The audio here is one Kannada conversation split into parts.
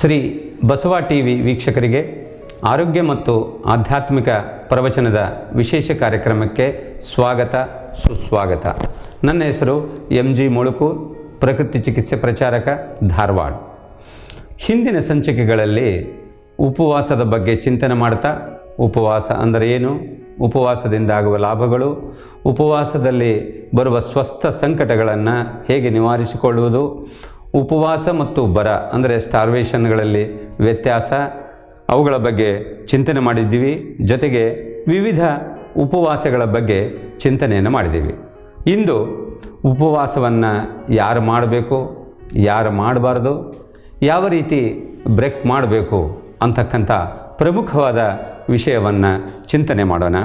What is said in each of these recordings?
ಶ್ರೀ ಬಸವ ಟಿ ವಿ ವೀಕ್ಷಕರಿಗೆ ಆರೋಗ್ಯ ಮತ್ತು ಆಧ್ಯಾತ್ಮಿಕ ಪ್ರವಚನದ ವಿಶೇಷ ಕಾರ್ಯಕ್ರಮಕ್ಕೆ ಸ್ವಾಗತ ಸುಸ್ವಾಗತ ನನ್ನ ಹೆಸರು ಎಂ ಜಿ ಮುಳುಕು ಪ್ರಕೃತಿ ಚಿಕಿತ್ಸೆ ಪ್ರಚಾರಕ ಧಾರವಾಡ ಹಿಂದಿನ ಸಂಚಿಕೆಗಳಲ್ಲಿ ಉಪವಾಸದ ಬಗ್ಗೆ ಚಿಂತನೆ ಮಾಡ್ತಾ ಉಪವಾಸ ಅಂದರೆ ಏನು ಉಪವಾಸದಿಂದ ಆಗುವ ಲಾಭಗಳು ಉಪವಾಸದಲ್ಲಿ ಬರುವ ಸ್ವಸ್ಥ ಸಂಕಟಗಳನ್ನು ಹೇಗೆ ನಿವಾರಿಸಿಕೊಳ್ಳುವುದು ಉಪವಾಸ ಮತ್ತು ಬರ ಅಂದರೆ ಸ್ಟಾರ್ವೇಷನ್ಗಳಲ್ಲಿ ವ್ಯತ್ಯಾಸ ಅವುಗಳ ಬಗ್ಗೆ ಚಿಂತನೆ ಮಾಡಿದ್ದೀವಿ ಜೊತೆಗೆ ವಿವಿಧ ಉಪವಾಸಗಳ ಬಗ್ಗೆ ಚಿಂತನೆಯನ್ನು ಮಾಡಿದ್ದೀವಿ ಇಂದು ಉಪವಾಸವನ್ನು ಯಾರು ಮಾಡಬೇಕು ಯಾರು ಮಾಡಬಾರ್ದು ಯಾವ ರೀತಿ ಬ್ರೇಕ್ ಮಾಡಬೇಕು ಅಂತಕ್ಕಂಥ ಪ್ರಮುಖವಾದ ವಿಷಯವನ್ನು ಚಿಂತನೆ ಮಾಡೋಣ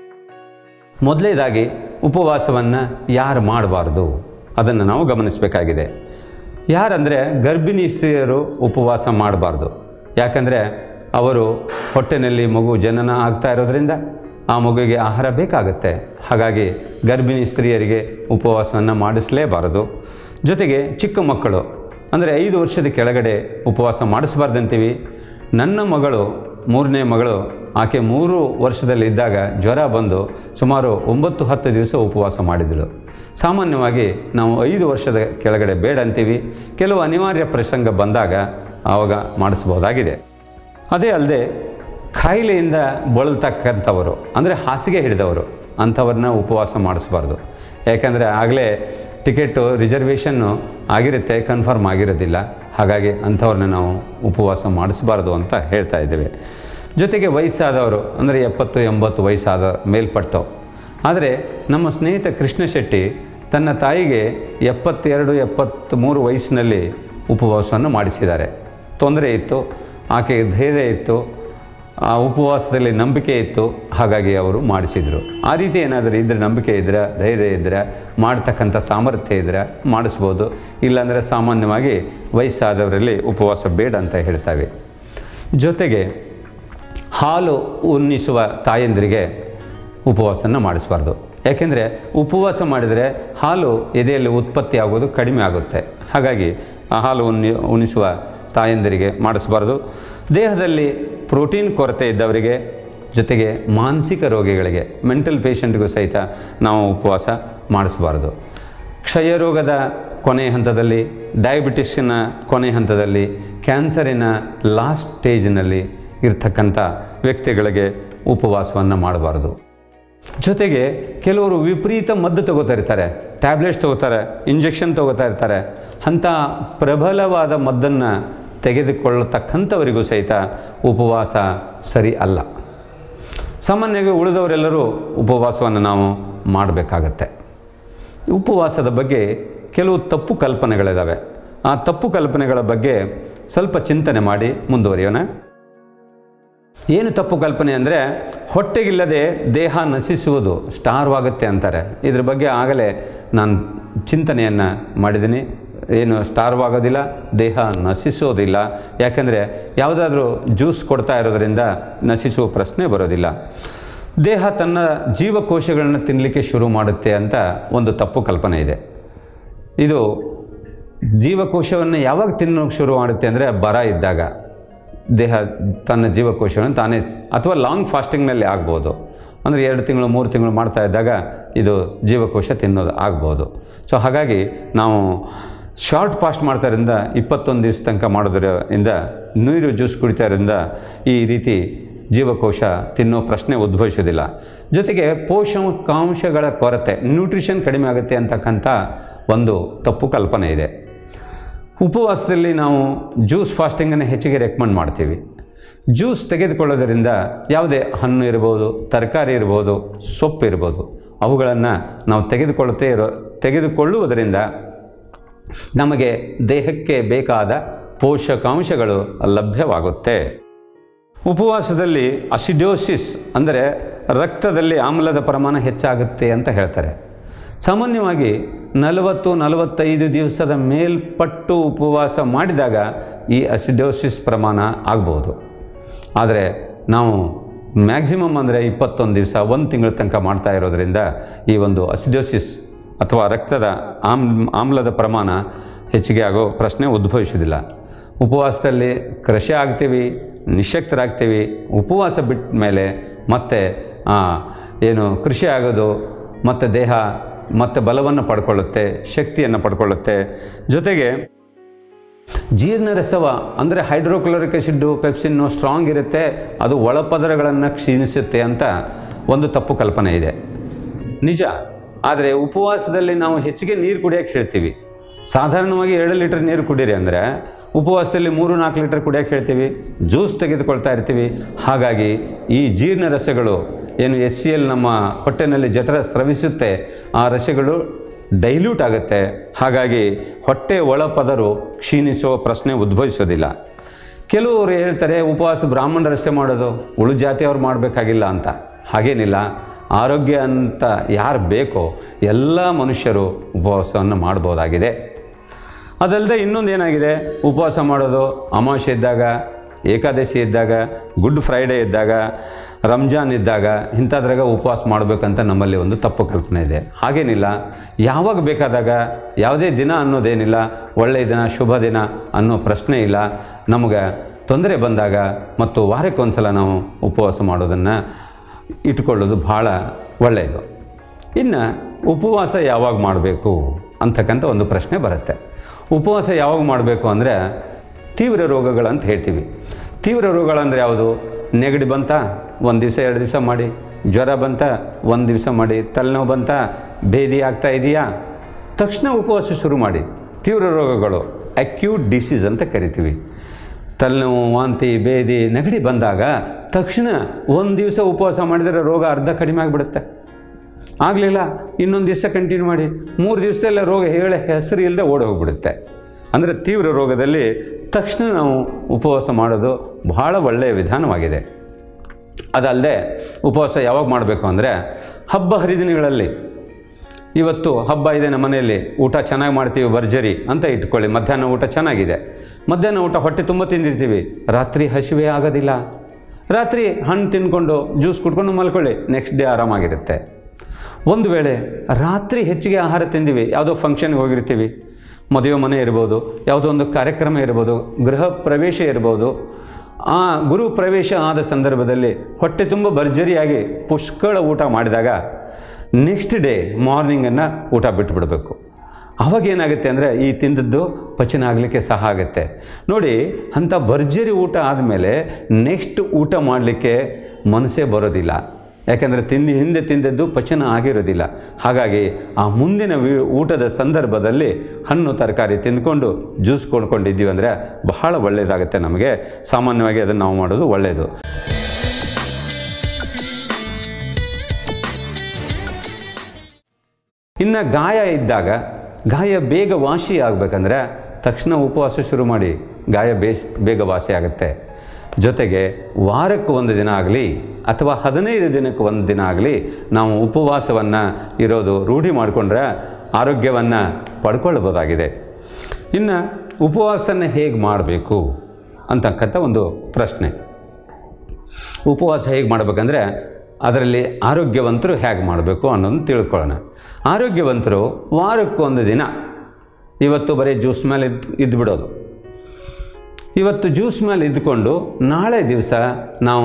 ಮೊದಲನೇದಾಗಿ ಉಪವಾಸವನ್ನು ಯಾರು ಮಾಡಬಾರ್ದು ಅದನ್ನು ನಾವು ಗಮನಿಸಬೇಕಾಗಿದೆ ಯಾರಂದರೆ ಗರ್ಭಿಣಿ ಸ್ತ್ರೀಯರು ಉಪವಾಸ ಮಾಡಬಾರ್ದು ಯಾಕಂದರೆ ಅವರು ಹೊಟ್ಟೆನಲ್ಲಿ ಮಗು ಜನನ ಆಗ್ತಾ ಇರೋದ್ರಿಂದ ಆ ಮಗುವಿಗೆ ಆಹಾರ ಬೇಕಾಗುತ್ತೆ ಹಾಗಾಗಿ ಗರ್ಭಿಣಿ ಸ್ತ್ರೀಯರಿಗೆ ಉಪವಾಸವನ್ನು ಮಾಡಿಸಲೇಬಾರದು ಜೊತೆಗೆ ಚಿಕ್ಕ ಮಕ್ಕಳು ಅಂದರೆ ಐದು ವರ್ಷದ ಕೆಳಗಡೆ ಉಪವಾಸ ಮಾಡಿಸಬಾರ್ದಂತೀವಿ ನನ್ನ ಮಗಳು ಮೂರನೇ ಮಗಳು ಆಕೆ ಮೂರು ವರ್ಷದಲ್ಲಿದ್ದಾಗ ಜ್ವರ ಬಂದು ಸುಮಾರು ಒಂಬತ್ತು ಹತ್ತು ದಿವಸ ಉಪವಾಸ ಮಾಡಿದಳು ಸಾಮಾನ್ಯವಾಗಿ ನಾವು ಐದು ವರ್ಷದ ಕೆಳಗಡೆ ಬೇಡ ಅಂತೀವಿ ಕೆಲವು ಅನಿವಾರ್ಯ ಪ್ರಸಂಗ ಬಂದಾಗ ಆವಾಗ ಮಾಡಿಸ್ಬೋದಾಗಿದೆ ಅದೇ ಅಲ್ಲದೆ ಕಾಯಿಲೆಯಿಂದ ಬಳಲ್ತಕ್ಕಂಥವರು ಅಂದರೆ ಹಾಸಿಗೆ ಹಿಡಿದವರು ಅಂಥವ್ರನ್ನ ಉಪವಾಸ ಮಾಡಿಸ್ಬಾರ್ದು ಯಾಕಂದರೆ ಆಗಲೇ ಟಿಕೆಟು ರಿಸರ್ವೇಷನ್ನು ಆಗಿರುತ್ತೆ ಕನ್ಫರ್ಮ್ ಆಗಿರೋದಿಲ್ಲ ಹಾಗಾಗಿ ಅಂಥವ್ರನ್ನ ನಾವು ಉಪವಾಸ ಮಾಡಿಸಬಾರ್ದು ಅಂತ ಹೇಳ್ತಾ ಇದ್ದೇವೆ ಜೊತೆಗೆ ವಯಸ್ಸಾದವರು ಅಂದರೆ ಎಪ್ಪತ್ತು ಎಂಬತ್ತು ವಯಸ್ಸಾದ ಮೇಲ್ಪಟ್ಟು ಆದರೆ ನಮ್ಮ ಸ್ನೇಹಿತ ಕೃಷ್ಣ ಶೆಟ್ಟಿ ತನ್ನ ತಾಯಿಗೆ ಎಪ್ಪತ್ತೆರಡು ಎಪ್ಪತ್ತ್ಮೂರು ವಯಸ್ಸಿನಲ್ಲಿ ಉಪವಾಸವನ್ನು ಮಾಡಿಸಿದ್ದಾರೆ ತೊಂದರೆ ಇತ್ತು ಆಕೆಗೆ ಧೈರ್ಯ ಇತ್ತು ಆ ಉಪವಾಸದಲ್ಲಿ ನಂಬಿಕೆ ಇತ್ತು ಹಾಗಾಗಿ ಅವರು ಮಾಡಿಸಿದರು ಆ ರೀತಿ ಏನಾದರೂ ಇದ್ದರೆ ನಂಬಿಕೆ ಇದ್ದರೆ ಧೈರ್ಯ ಇದ್ದರೆ ಮಾಡ್ತಕ್ಕಂಥ ಸಾಮರ್ಥ್ಯ ಇದ್ದರೆ ಮಾಡಿಸ್ಬೋದು ಇಲ್ಲಾಂದರೆ ಸಾಮಾನ್ಯವಾಗಿ ವಯಸ್ಸಾದವರಲ್ಲಿ ಉಪವಾಸ ಬೇಡ ಅಂತ ಹೇಳ್ತೇವೆ ಜೊತೆಗೆ ಹಾಲು ಉಣ್ಣಿಸುವ ತಾಯಂದಿರಿಗೆ ಉಪವಾಸನ ಮಾಡಿಸಬಾರ್ದು ಯಾಕೆಂದರೆ ಉಪವಾಸ ಮಾಡಿದರೆ ಹಾಲು ಎದೆಯಲ್ಲಿ ಉತ್ಪತ್ತಿ ಆಗೋದು ಕಡಿಮೆ ಆಗುತ್ತೆ ಹಾಗಾಗಿ ಆ ಹಾಲು ಉಣ್ಣಿ ಉಣಿಸುವ ತಾಯಂದಿರಿಗೆ ಮಾಡಿಸಬಾರ್ದು ದೇಹದಲ್ಲಿ ಪ್ರೋಟೀನ್ ಕೊರತೆ ಇದ್ದವರಿಗೆ ಜೊತೆಗೆ ಮಾನಸಿಕ ರೋಗಿಗಳಿಗೆ ಮೆಂಟಲ್ ಪೇಷಂಟ್ಗೂ ಸಹಿತ ನಾವು ಉಪವಾಸ ಮಾಡಿಸಬಾರ್ದು ಕ್ಷಯರೋಗದ ಕೊನೆ ಹಂತದಲ್ಲಿ ಡಯಾಬಿಟಿಸ್ನ ಕೊನೆ ಹಂತದಲ್ಲಿ ಕ್ಯಾನ್ಸರಿನ ಲಾಸ್ಟ್ ಸ್ಟೇಜ್ನಲ್ಲಿ ಇರ್ತಕ್ಕಂಥ ವ್ಯಕ್ತಿಗಳಿಗೆ ಉಪವಾಸವನ್ನು ಮಾಡಬಾರ್ದು ಜೊತೆಗೆ ಕೆಲವರು ವಿಪರೀತ ಮದ್ದು ತಗೋತಾ ಇರ್ತಾರೆ ಟ್ಯಾಬ್ಲೆಟ್ಸ್ ತಗೋತಾರೆ ಇಂಜೆಕ್ಷನ್ ತಗೋತಾ ಇರ್ತಾರೆ ಅಂಥ ಪ್ರಬಲವಾದ ಮದ್ದನ್ನು ತೆಗೆದುಕೊಳ್ಳತಕ್ಕಂಥವರಿಗೂ ಸಹಿತ ಉಪವಾಸ ಸರಿ ಅಲ್ಲ ಸಾಮಾನ್ಯವಾಗಿ ಉಳಿದವರೆಲ್ಲರೂ ಉಪವಾಸವನ್ನು ನಾವು ಮಾಡಬೇಕಾಗತ್ತೆ ಉಪವಾಸದ ಬಗ್ಗೆ ಕೆಲವು ತಪ್ಪು ಕಲ್ಪನೆಗಳಿದ್ದಾವೆ ಆ ತಪ್ಪು ಕಲ್ಪನೆಗಳ ಬಗ್ಗೆ ಸ್ವಲ್ಪ ಚಿಂತನೆ ಮಾಡಿ ಮುಂದುವರಿಯೋಣ ಏನು ತಪ್ಪು ಕಲ್ಪನೆ ಅಂದರೆ ಹೊಟ್ಟೆಗಿಲ್ಲದೆ ದೇಹ ನಶಿಸುವುದು ಸ್ಟಾರ್ವಾಗುತ್ತೆ ಅಂತಾರೆ ಇದ್ರ ಬಗ್ಗೆ ಆಗಲೇ ನಾನು ಚಿಂತನೆಯನ್ನು ಮಾಡಿದ್ದೀನಿ ಏನು ಸ್ಟಾರ್ವಾಗೋದಿಲ್ಲ ದೇಹ ನಶಿಸೋದಿಲ್ಲ ಯಾಕೆಂದರೆ ಯಾವುದಾದ್ರೂ ಜ್ಯೂಸ್ ಕೊಡ್ತಾ ಇರೋದರಿಂದ ನಶಿಸುವ ಪ್ರಶ್ನೆ ಬರೋದಿಲ್ಲ ದೇಹ ತನ್ನ ಜೀವಕೋಶಗಳನ್ನು ತಿನ್ನಲಿಕ್ಕೆ ಶುರು ಮಾಡುತ್ತೆ ಅಂತ ಒಂದು ತಪ್ಪು ಕಲ್ಪನೆ ಇದೆ ಇದು ಜೀವಕೋಶವನ್ನು ಯಾವಾಗ ತಿನ್ನೋಕ್ಕೆ ಶುರು ಮಾಡುತ್ತೆ ಅಂದರೆ ಬರ ಇದ್ದಾಗ ದೇಹ ತನ್ನ ಜೀವಕೋಶವನ್ನು ತಾನೇ ಅಥವಾ ಲಾಂಗ್ ಫಾಸ್ಟಿಂಗ್ನಲ್ಲಿ ಆಗ್ಬೋದು ಅಂದರೆ ಎರಡು ತಿಂಗಳು ಮೂರು ತಿಂಗಳು ಮಾಡ್ತಾ ಇದ್ದಾಗ ಇದು ಜೀವಕೋಶ ತಿನ್ನೋದು ಆಗ್ಬೋದು ಸೊ ಹಾಗಾಗಿ ನಾವು ಶಾರ್ಟ್ ಫಾಸ್ಟ್ ಮಾಡ್ತಾರಿಂದ ಇಪ್ಪತ್ತೊಂದು ದಿವಸ ತನಕ ಮಾಡೋದ್ರಿಂದ ನೀರು ಜ್ಯೂಸ್ ಕುಡಿತಾರಿಂದ ಈ ರೀತಿ ಜೀವಕೋಶ ತಿನ್ನೋ ಪ್ರಶ್ನೆ ಉದ್ಭವಿಸೋದಿಲ್ಲ ಜೊತೆಗೆ ಪೋಷಕಾಂಶಗಳ ಕೊರತೆ ನ್ಯೂಟ್ರಿಷನ್ ಕಡಿಮೆ ಆಗುತ್ತೆ ಅಂತಕ್ಕಂಥ ಒಂದು ತಪ್ಪು ಕಲ್ಪನೆ ಇದೆ ಉಪವಾಸದಲ್ಲಿ ನಾವು ಜ್ಯೂಸ್ ಫಾಸ್ಟಿಂಗನ್ನು ಹೆಚ್ಚಿಗೆ ರೆಕಮೆಂಡ್ ಮಾಡ್ತೀವಿ ಜ್ಯೂಸ್ ತೆಗೆದುಕೊಳ್ಳೋದರಿಂದ ಯಾವುದೇ ಹಣ್ಣು ಇರ್ಬೋದು ತರಕಾರಿ ಇರ್ಬೋದು ಸೊಪ್ಪು ಇರ್ಬೋದು ಅವುಗಳನ್ನು ನಾವು ತೆಗೆದುಕೊಳ್ಳುತ್ತೇ ಇರೋ ತೆಗೆದುಕೊಳ್ಳುವುದರಿಂದ ನಮಗೆ ದೇಹಕ್ಕೆ ಬೇಕಾದ ಪೋಷಕಾಂಶಗಳು ಲಭ್ಯವಾಗುತ್ತೆ ಉಪವಾಸದಲ್ಲಿ ಅಸಿಡೋಸಿಸ್ ಅಂದರೆ ರಕ್ತದಲ್ಲಿ ಆಮ್ಲದ ಪ್ರಮಾಣ ಹೆಚ್ಚಾಗುತ್ತೆ ಅಂತ ಹೇಳ್ತಾರೆ ಸಾಮಾನ್ಯವಾಗಿ ನಲವತ್ತು ನಲವತ್ತೈದು ದಿವಸದ ಮೇಲ್ಪಟ್ಟು ಉಪವಾಸ ಮಾಡಿದಾಗ ಈ ಅಸಿಡೋಸಿಸ್ ಪ್ರಮಾಣ ಆಗ್ಬೋದು ಆದರೆ ನಾವು ಮ್ಯಾಕ್ಸಿಮಮ್ ಅಂದರೆ ಇಪ್ಪತ್ತೊಂದು ದಿವಸ ಒಂದು ತಿಂಗಳ ತನಕ ಮಾಡ್ತಾ ಇರೋದರಿಂದ ಈ ಒಂದು ಅಸಿಡೋಸಿಸ್ ಅಥವಾ ರಕ್ತದ ಆಮ್ ಆಮ್ಲದ ಪ್ರಮಾಣ ಹೆಚ್ಚಿಗೆ ಆಗೋ ಪ್ರಶ್ನೆ ಉದ್ಭವಿಸೋದಿಲ್ಲ ಉಪವಾಸದಲ್ಲಿ ಕೃಷಿ ಆಗ್ತೀವಿ ನಿಶಕ್ತರಾಗ್ತೀವಿ ಉಪವಾಸ ಬಿಟ್ಟ ಮೇಲೆ ಮತ್ತೆ ಆ, ಏನು ಕೃಷಿ ಆಗೋದು ಮತ್ತು ದೇಹ ಮತ್ತೆ ಬಲವನ್ನು ಪಡ್ಕೊಳ್ಳುತ್ತೆ ಶಕ್ತಿಯನ್ನು ಪಡ್ಕೊಳ್ಳುತ್ತೆ ಜೊತೆಗೆ ಜೀರ್ಣರಸವ ಅಂದರೆ ಹೈಡ್ರೋಕ್ಲೋರಿಕ್ ಆಸಿಡ್ಡು ಪೆಪ್ಸಿನ್ನು ಸ್ಟ್ರಾಂಗ್ ಇರುತ್ತೆ ಅದು ಒಳಪದರಗಳನ್ನು ಕ್ಷೀಣಿಸುತ್ತೆ ಅಂತ ಒಂದು ತಪ್ಪು ಕಲ್ಪನೆ ಇದೆ ನಿಜ ಆದರೆ ಉಪವಾಸದಲ್ಲಿ ನಾವು ಹೆಚ್ಚಿಗೆ ನೀರು ಕುಡಿಯೋಕ್ಕೆ ಹೇಳ್ತೀವಿ ಸಾಧಾರಣವಾಗಿ ಎರಡು ಲೀಟರ್ ನೀರು ಕುಡೀರಿ ಅಂದರೆ ಉಪವಾಸದಲ್ಲಿ ಮೂರು ನಾಲ್ಕು ಲೀಟರ್ ಕುಡಿಯೋಕ್ಕೆ ಹೇಳ್ತೀವಿ ಜ್ಯೂಸ್ ತೆಗೆದುಕೊಳ್ತಾ ಇರ್ತೀವಿ ಹಾಗಾಗಿ ಈ ಜೀರ್ಣ ರಸಗಳು ಏನು ಎಸ್ ಸಿ ಎಲ್ ನಮ್ಮ ಹೊಟ್ಟೆನಲ್ಲಿ ಜಠರ ಸ್ರವಿಸುತ್ತೆ ಆ ರಸಗಳು ಡೈಲ್ಯೂಟ್ ಆಗುತ್ತೆ ಹಾಗಾಗಿ ಹೊಟ್ಟೆ ಒಳಪದರು ಕ್ಷೀಣಿಸುವ ಪ್ರಶ್ನೆ ಉದ್ಭವಿಸೋದಿಲ್ಲ ಕೆಲವರು ಹೇಳ್ತಾರೆ ಉಪವಾಸ ಬ್ರಾಹ್ಮಣರಷ್ಟೇ ಮಾಡೋದು ಉಳು ಜಾತಿಯವ್ರು ಮಾಡಬೇಕಾಗಿಲ್ಲ ಅಂತ ಹಾಗೇನಿಲ್ಲ ಆರೋಗ್ಯ ಅಂತ ಯಾರು ಬೇಕೋ ಎಲ್ಲ ಮನುಷ್ಯರು ಉಪವಾಸವನ್ನು ಮಾಡ್ಬೋದಾಗಿದೆ ಅದಲ್ಲದೆ ಇನ್ನೊಂದು ಏನಾಗಿದೆ ಉಪವಾಸ ಮಾಡೋದು ಅಮಾವಾಸ್ಯೆ ಇದ್ದಾಗ ಏಕಾದಶಿ ಇದ್ದಾಗ ಗುಡ್ ಫ್ರೈಡೇ ಇದ್ದಾಗ ರಂಜಾನ್ ಇದ್ದಾಗ ಇಂಥದ್ರಾಗ ಉಪವಾಸ ಮಾಡಬೇಕಂತ ನಮ್ಮಲ್ಲಿ ಒಂದು ತಪ್ಪು ಕಲ್ಪನೆ ಇದೆ ಹಾಗೇನಿಲ್ಲ ಯಾವಾಗ ಬೇಕಾದಾಗ ಯಾವುದೇ ದಿನ ಅನ್ನೋದೇನಿಲ್ಲ ಒಳ್ಳೆಯ ದಿನ ಶುಭ ದಿನ ಅನ್ನೋ ಪ್ರಶ್ನೆ ಇಲ್ಲ ನಮಗೆ ತೊಂದರೆ ಬಂದಾಗ ಮತ್ತು ವಾರಕ್ಕೊಂದ್ಸಲ ನಾವು ಉಪವಾಸ ಮಾಡೋದನ್ನು ಇಟ್ಕೊಳ್ಳೋದು ಭಾಳ ಒಳ್ಳೆಯದು ಇನ್ನು ಉಪವಾಸ ಯಾವಾಗ ಮಾಡಬೇಕು ಅಂತಕ್ಕಂಥ ಒಂದು ಪ್ರಶ್ನೆ ಬರುತ್ತೆ ಉಪವಾಸ ಯಾವಾಗ ಮಾಡಬೇಕು ಅಂದರೆ ತೀವ್ರ ರೋಗಗಳಂತ ಹೇಳ್ತೀವಿ ತೀವ್ರ ರೋಗಗಳಂದರೆ ಯಾವುದು ನೆಗಡಿ ಬಂತ ಒಂದು ದಿವಸ ಎರಡು ದಿವಸ ಮಾಡಿ ಜ್ವರ ಬಂತ ಒಂದು ದಿವಸ ಮಾಡಿ ತಲೆನೋವು ಬಂತ ಭೇದಿ ಆಗ್ತಾ ಇದೆಯಾ ತಕ್ಷಣ ಉಪವಾಸ ಶುರು ಮಾಡಿ ತೀವ್ರ ರೋಗಗಳು ಅಕ್ಯೂಟ್ ಡಿಸೀಸ್ ಅಂತ ಕರಿತೀವಿ ತಲೆನೋವು ವಾಂತಿ ಬೇದಿ ನೆಗಡಿ ಬಂದಾಗ ತಕ್ಷಣ ಒಂದು ದಿವಸ ಉಪವಾಸ ಮಾಡಿದರೆ ರೋಗ ಅರ್ಧ ಕಡಿಮೆ ಆಗಿಬಿಡುತ್ತೆ ಆಗಲಿಲ್ಲ ಇನ್ನೊಂದು ದಿವಸ ಕಂಟಿನ್ಯೂ ಮಾಡಿ ಮೂರು ದಿವಸದಲ್ಲೇ ರೋಗ ಹೇಳ ಹೆಸರು ಇಲ್ಲದೆ ಓಡಿ ಹೋಗ್ಬಿಡುತ್ತೆ ಅಂದರೆ ತೀವ್ರ ರೋಗದಲ್ಲಿ ತಕ್ಷಣ ನಾವು ಉಪವಾಸ ಮಾಡೋದು ಬಹಳ ಒಳ್ಳೆಯ ವಿಧಾನವಾಗಿದೆ ಅದಲ್ಲದೆ ಉಪವಾಸ ಯಾವಾಗ ಮಾಡಬೇಕು ಅಂದರೆ ಹಬ್ಬ ಹರಿದಿನಗಳಲ್ಲಿ ಇವತ್ತು ಹಬ್ಬ ಇದೆ ನಮ್ಮ ಮನೆಯಲ್ಲಿ ಊಟ ಚೆನ್ನಾಗಿ ಮಾಡ್ತೀವಿ ಭರ್ಜರಿ ಅಂತ ಇಟ್ಕೊಳ್ಳಿ ಮಧ್ಯಾಹ್ನ ಊಟ ಚೆನ್ನಾಗಿದೆ ಮಧ್ಯಾಹ್ನ ಊಟ ಹೊಟ್ಟೆ ತುಂಬ ತಿಂದಿರ್ತೀವಿ ರಾತ್ರಿ ಹಸಿವೆ ಆಗೋದಿಲ್ಲ ರಾತ್ರಿ ಹಣ್ಣು ತಿನ್ಕೊಂಡು ಜ್ಯೂಸ್ ಕುಡ್ಕೊಂಡು ಮಲ್ಕೊಳ್ಳಿ ನೆಕ್ಸ್ಟ್ ಡೇ ಆರಾಮಾಗಿರುತ್ತೆ ಒಂದು ವೇಳೆ ರಾತ್ರಿ ಹೆಚ್ಚಿಗೆ ಆಹಾರ ತಿಂದಿವಿ ಯಾವುದೋ ಫಂಕ್ಷನ್ಗೆ ಹೋಗಿರ್ತೀವಿ ಮದುವೆ ಮನೆ ಇರ್ಬೋದು ಯಾವುದೋ ಒಂದು ಕಾರ್ಯಕ್ರಮ ಇರ್ಬೋದು ಗೃಹ ಪ್ರವೇಶ ಇರ್ಬೋದು ಆ ಗುರು ಪ್ರವೇಶ ಆದ ಸಂದರ್ಭದಲ್ಲಿ ಹೊಟ್ಟೆ ತುಂಬ ಭರ್ಜರಿಯಾಗಿ ಪುಷ್ಕಳ ಊಟ ಮಾಡಿದಾಗ ನೆಕ್ಸ್ಟ್ ಡೇ ಮಾರ್ನಿಂಗನ್ನು ಊಟ ಬಿಟ್ಟುಬಿಡಬೇಕು ಅವಾಗ ಏನಾಗುತ್ತೆ ಅಂದರೆ ಈ ತಿಂದದ್ದು ಪಚನ ಆಗಲಿಕ್ಕೆ ಸಹ ಆಗುತ್ತೆ ನೋಡಿ ಅಂಥ ಭರ್ಜರಿ ಊಟ ಆದಮೇಲೆ ನೆಕ್ಸ್ಟ್ ಊಟ ಮಾಡಲಿಕ್ಕೆ ಮನಸ್ಸೇ ಬರೋದಿಲ್ಲ ಯಾಕೆಂದರೆ ತಿಂದು ಹಿಂದೆ ತಿಂದದ್ದು ಪಚನ ಆಗಿರೋದಿಲ್ಲ ಹಾಗಾಗಿ ಆ ಮುಂದಿನ ವಿ- ಊಟದ ಸಂದರ್ಭದಲ್ಲಿ ಹಣ್ಣು ತರಕಾರಿ ತಿಂದ್ಕೊಂಡು ಜ್ಯೂಸ್ ಕೊಂಡ್ಕೊಂಡಿದ್ದೀವಿ ಅಂದರೆ ಬಹಳ ಒಳ್ಳೆಯದಾಗುತ್ತೆ ನಮಗೆ ಸಾಮಾನ್ಯವಾಗಿ ಅದನ್ನು ನಾವು ಮಾಡೋದು ಒಳ್ಳೆಯದು ಇನ್ನು ಗಾಯ ಇದ್ದಾಗ ಗಾಯ ಬೇಗ ವಾಸಿ ಆಗಬೇಕಂದ್ರೆ ತಕ್ಷಣ ಉಪವಾಸ ಶುರು ಮಾಡಿ ಗಾಯ ಬೇಸ್ ಬೇಗ ವಾಸಿ ಆಗುತ್ತೆ ಜೊತೆಗೆ ವಾರಕ್ಕೆ ಒಂದು ದಿನ ಆಗಲಿ ಅಥವಾ ಹದಿನೈದು ದಿನಕ್ಕೆ ಒಂದು ದಿನ ಆಗಲಿ ನಾವು ಉಪವಾಸವನ್ನು ಇರೋದು ರೂಢಿ ಮಾಡಿಕೊಂಡ್ರೆ ಆರೋಗ್ಯವನ್ನು ಪಡ್ಕೊಳ್ಬೋದಾಗಿದೆ ಇನ್ನು ಉಪವಾಸನ ಹೇಗೆ ಮಾಡಬೇಕು ಅಂತಕ್ಕಂಥ ಒಂದು ಪ್ರಶ್ನೆ ಉಪವಾಸ ಹೇಗೆ ಮಾಡಬೇಕಂದ್ರೆ ಅದರಲ್ಲಿ ಆರೋಗ್ಯವಂತರು ಹೇಗೆ ಮಾಡಬೇಕು ಅನ್ನೋದನ್ನು ತಿಳ್ಕೊಳ್ಳೋಣ ಆರೋಗ್ಯವಂತರು ವಾರಕ್ಕೊಂದು ದಿನ ಇವತ್ತು ಬರೀ ಜ್ಯೂಸ್ ಮೇಲೆ ಇದ್ದು ಇದ್ದುಬಿಡೋದು ಇವತ್ತು ಜ್ಯೂಸ್ ಮೇಲೆ ಇದ್ದುಕೊಂಡು ನಾಳೆ ದಿವಸ ನಾವು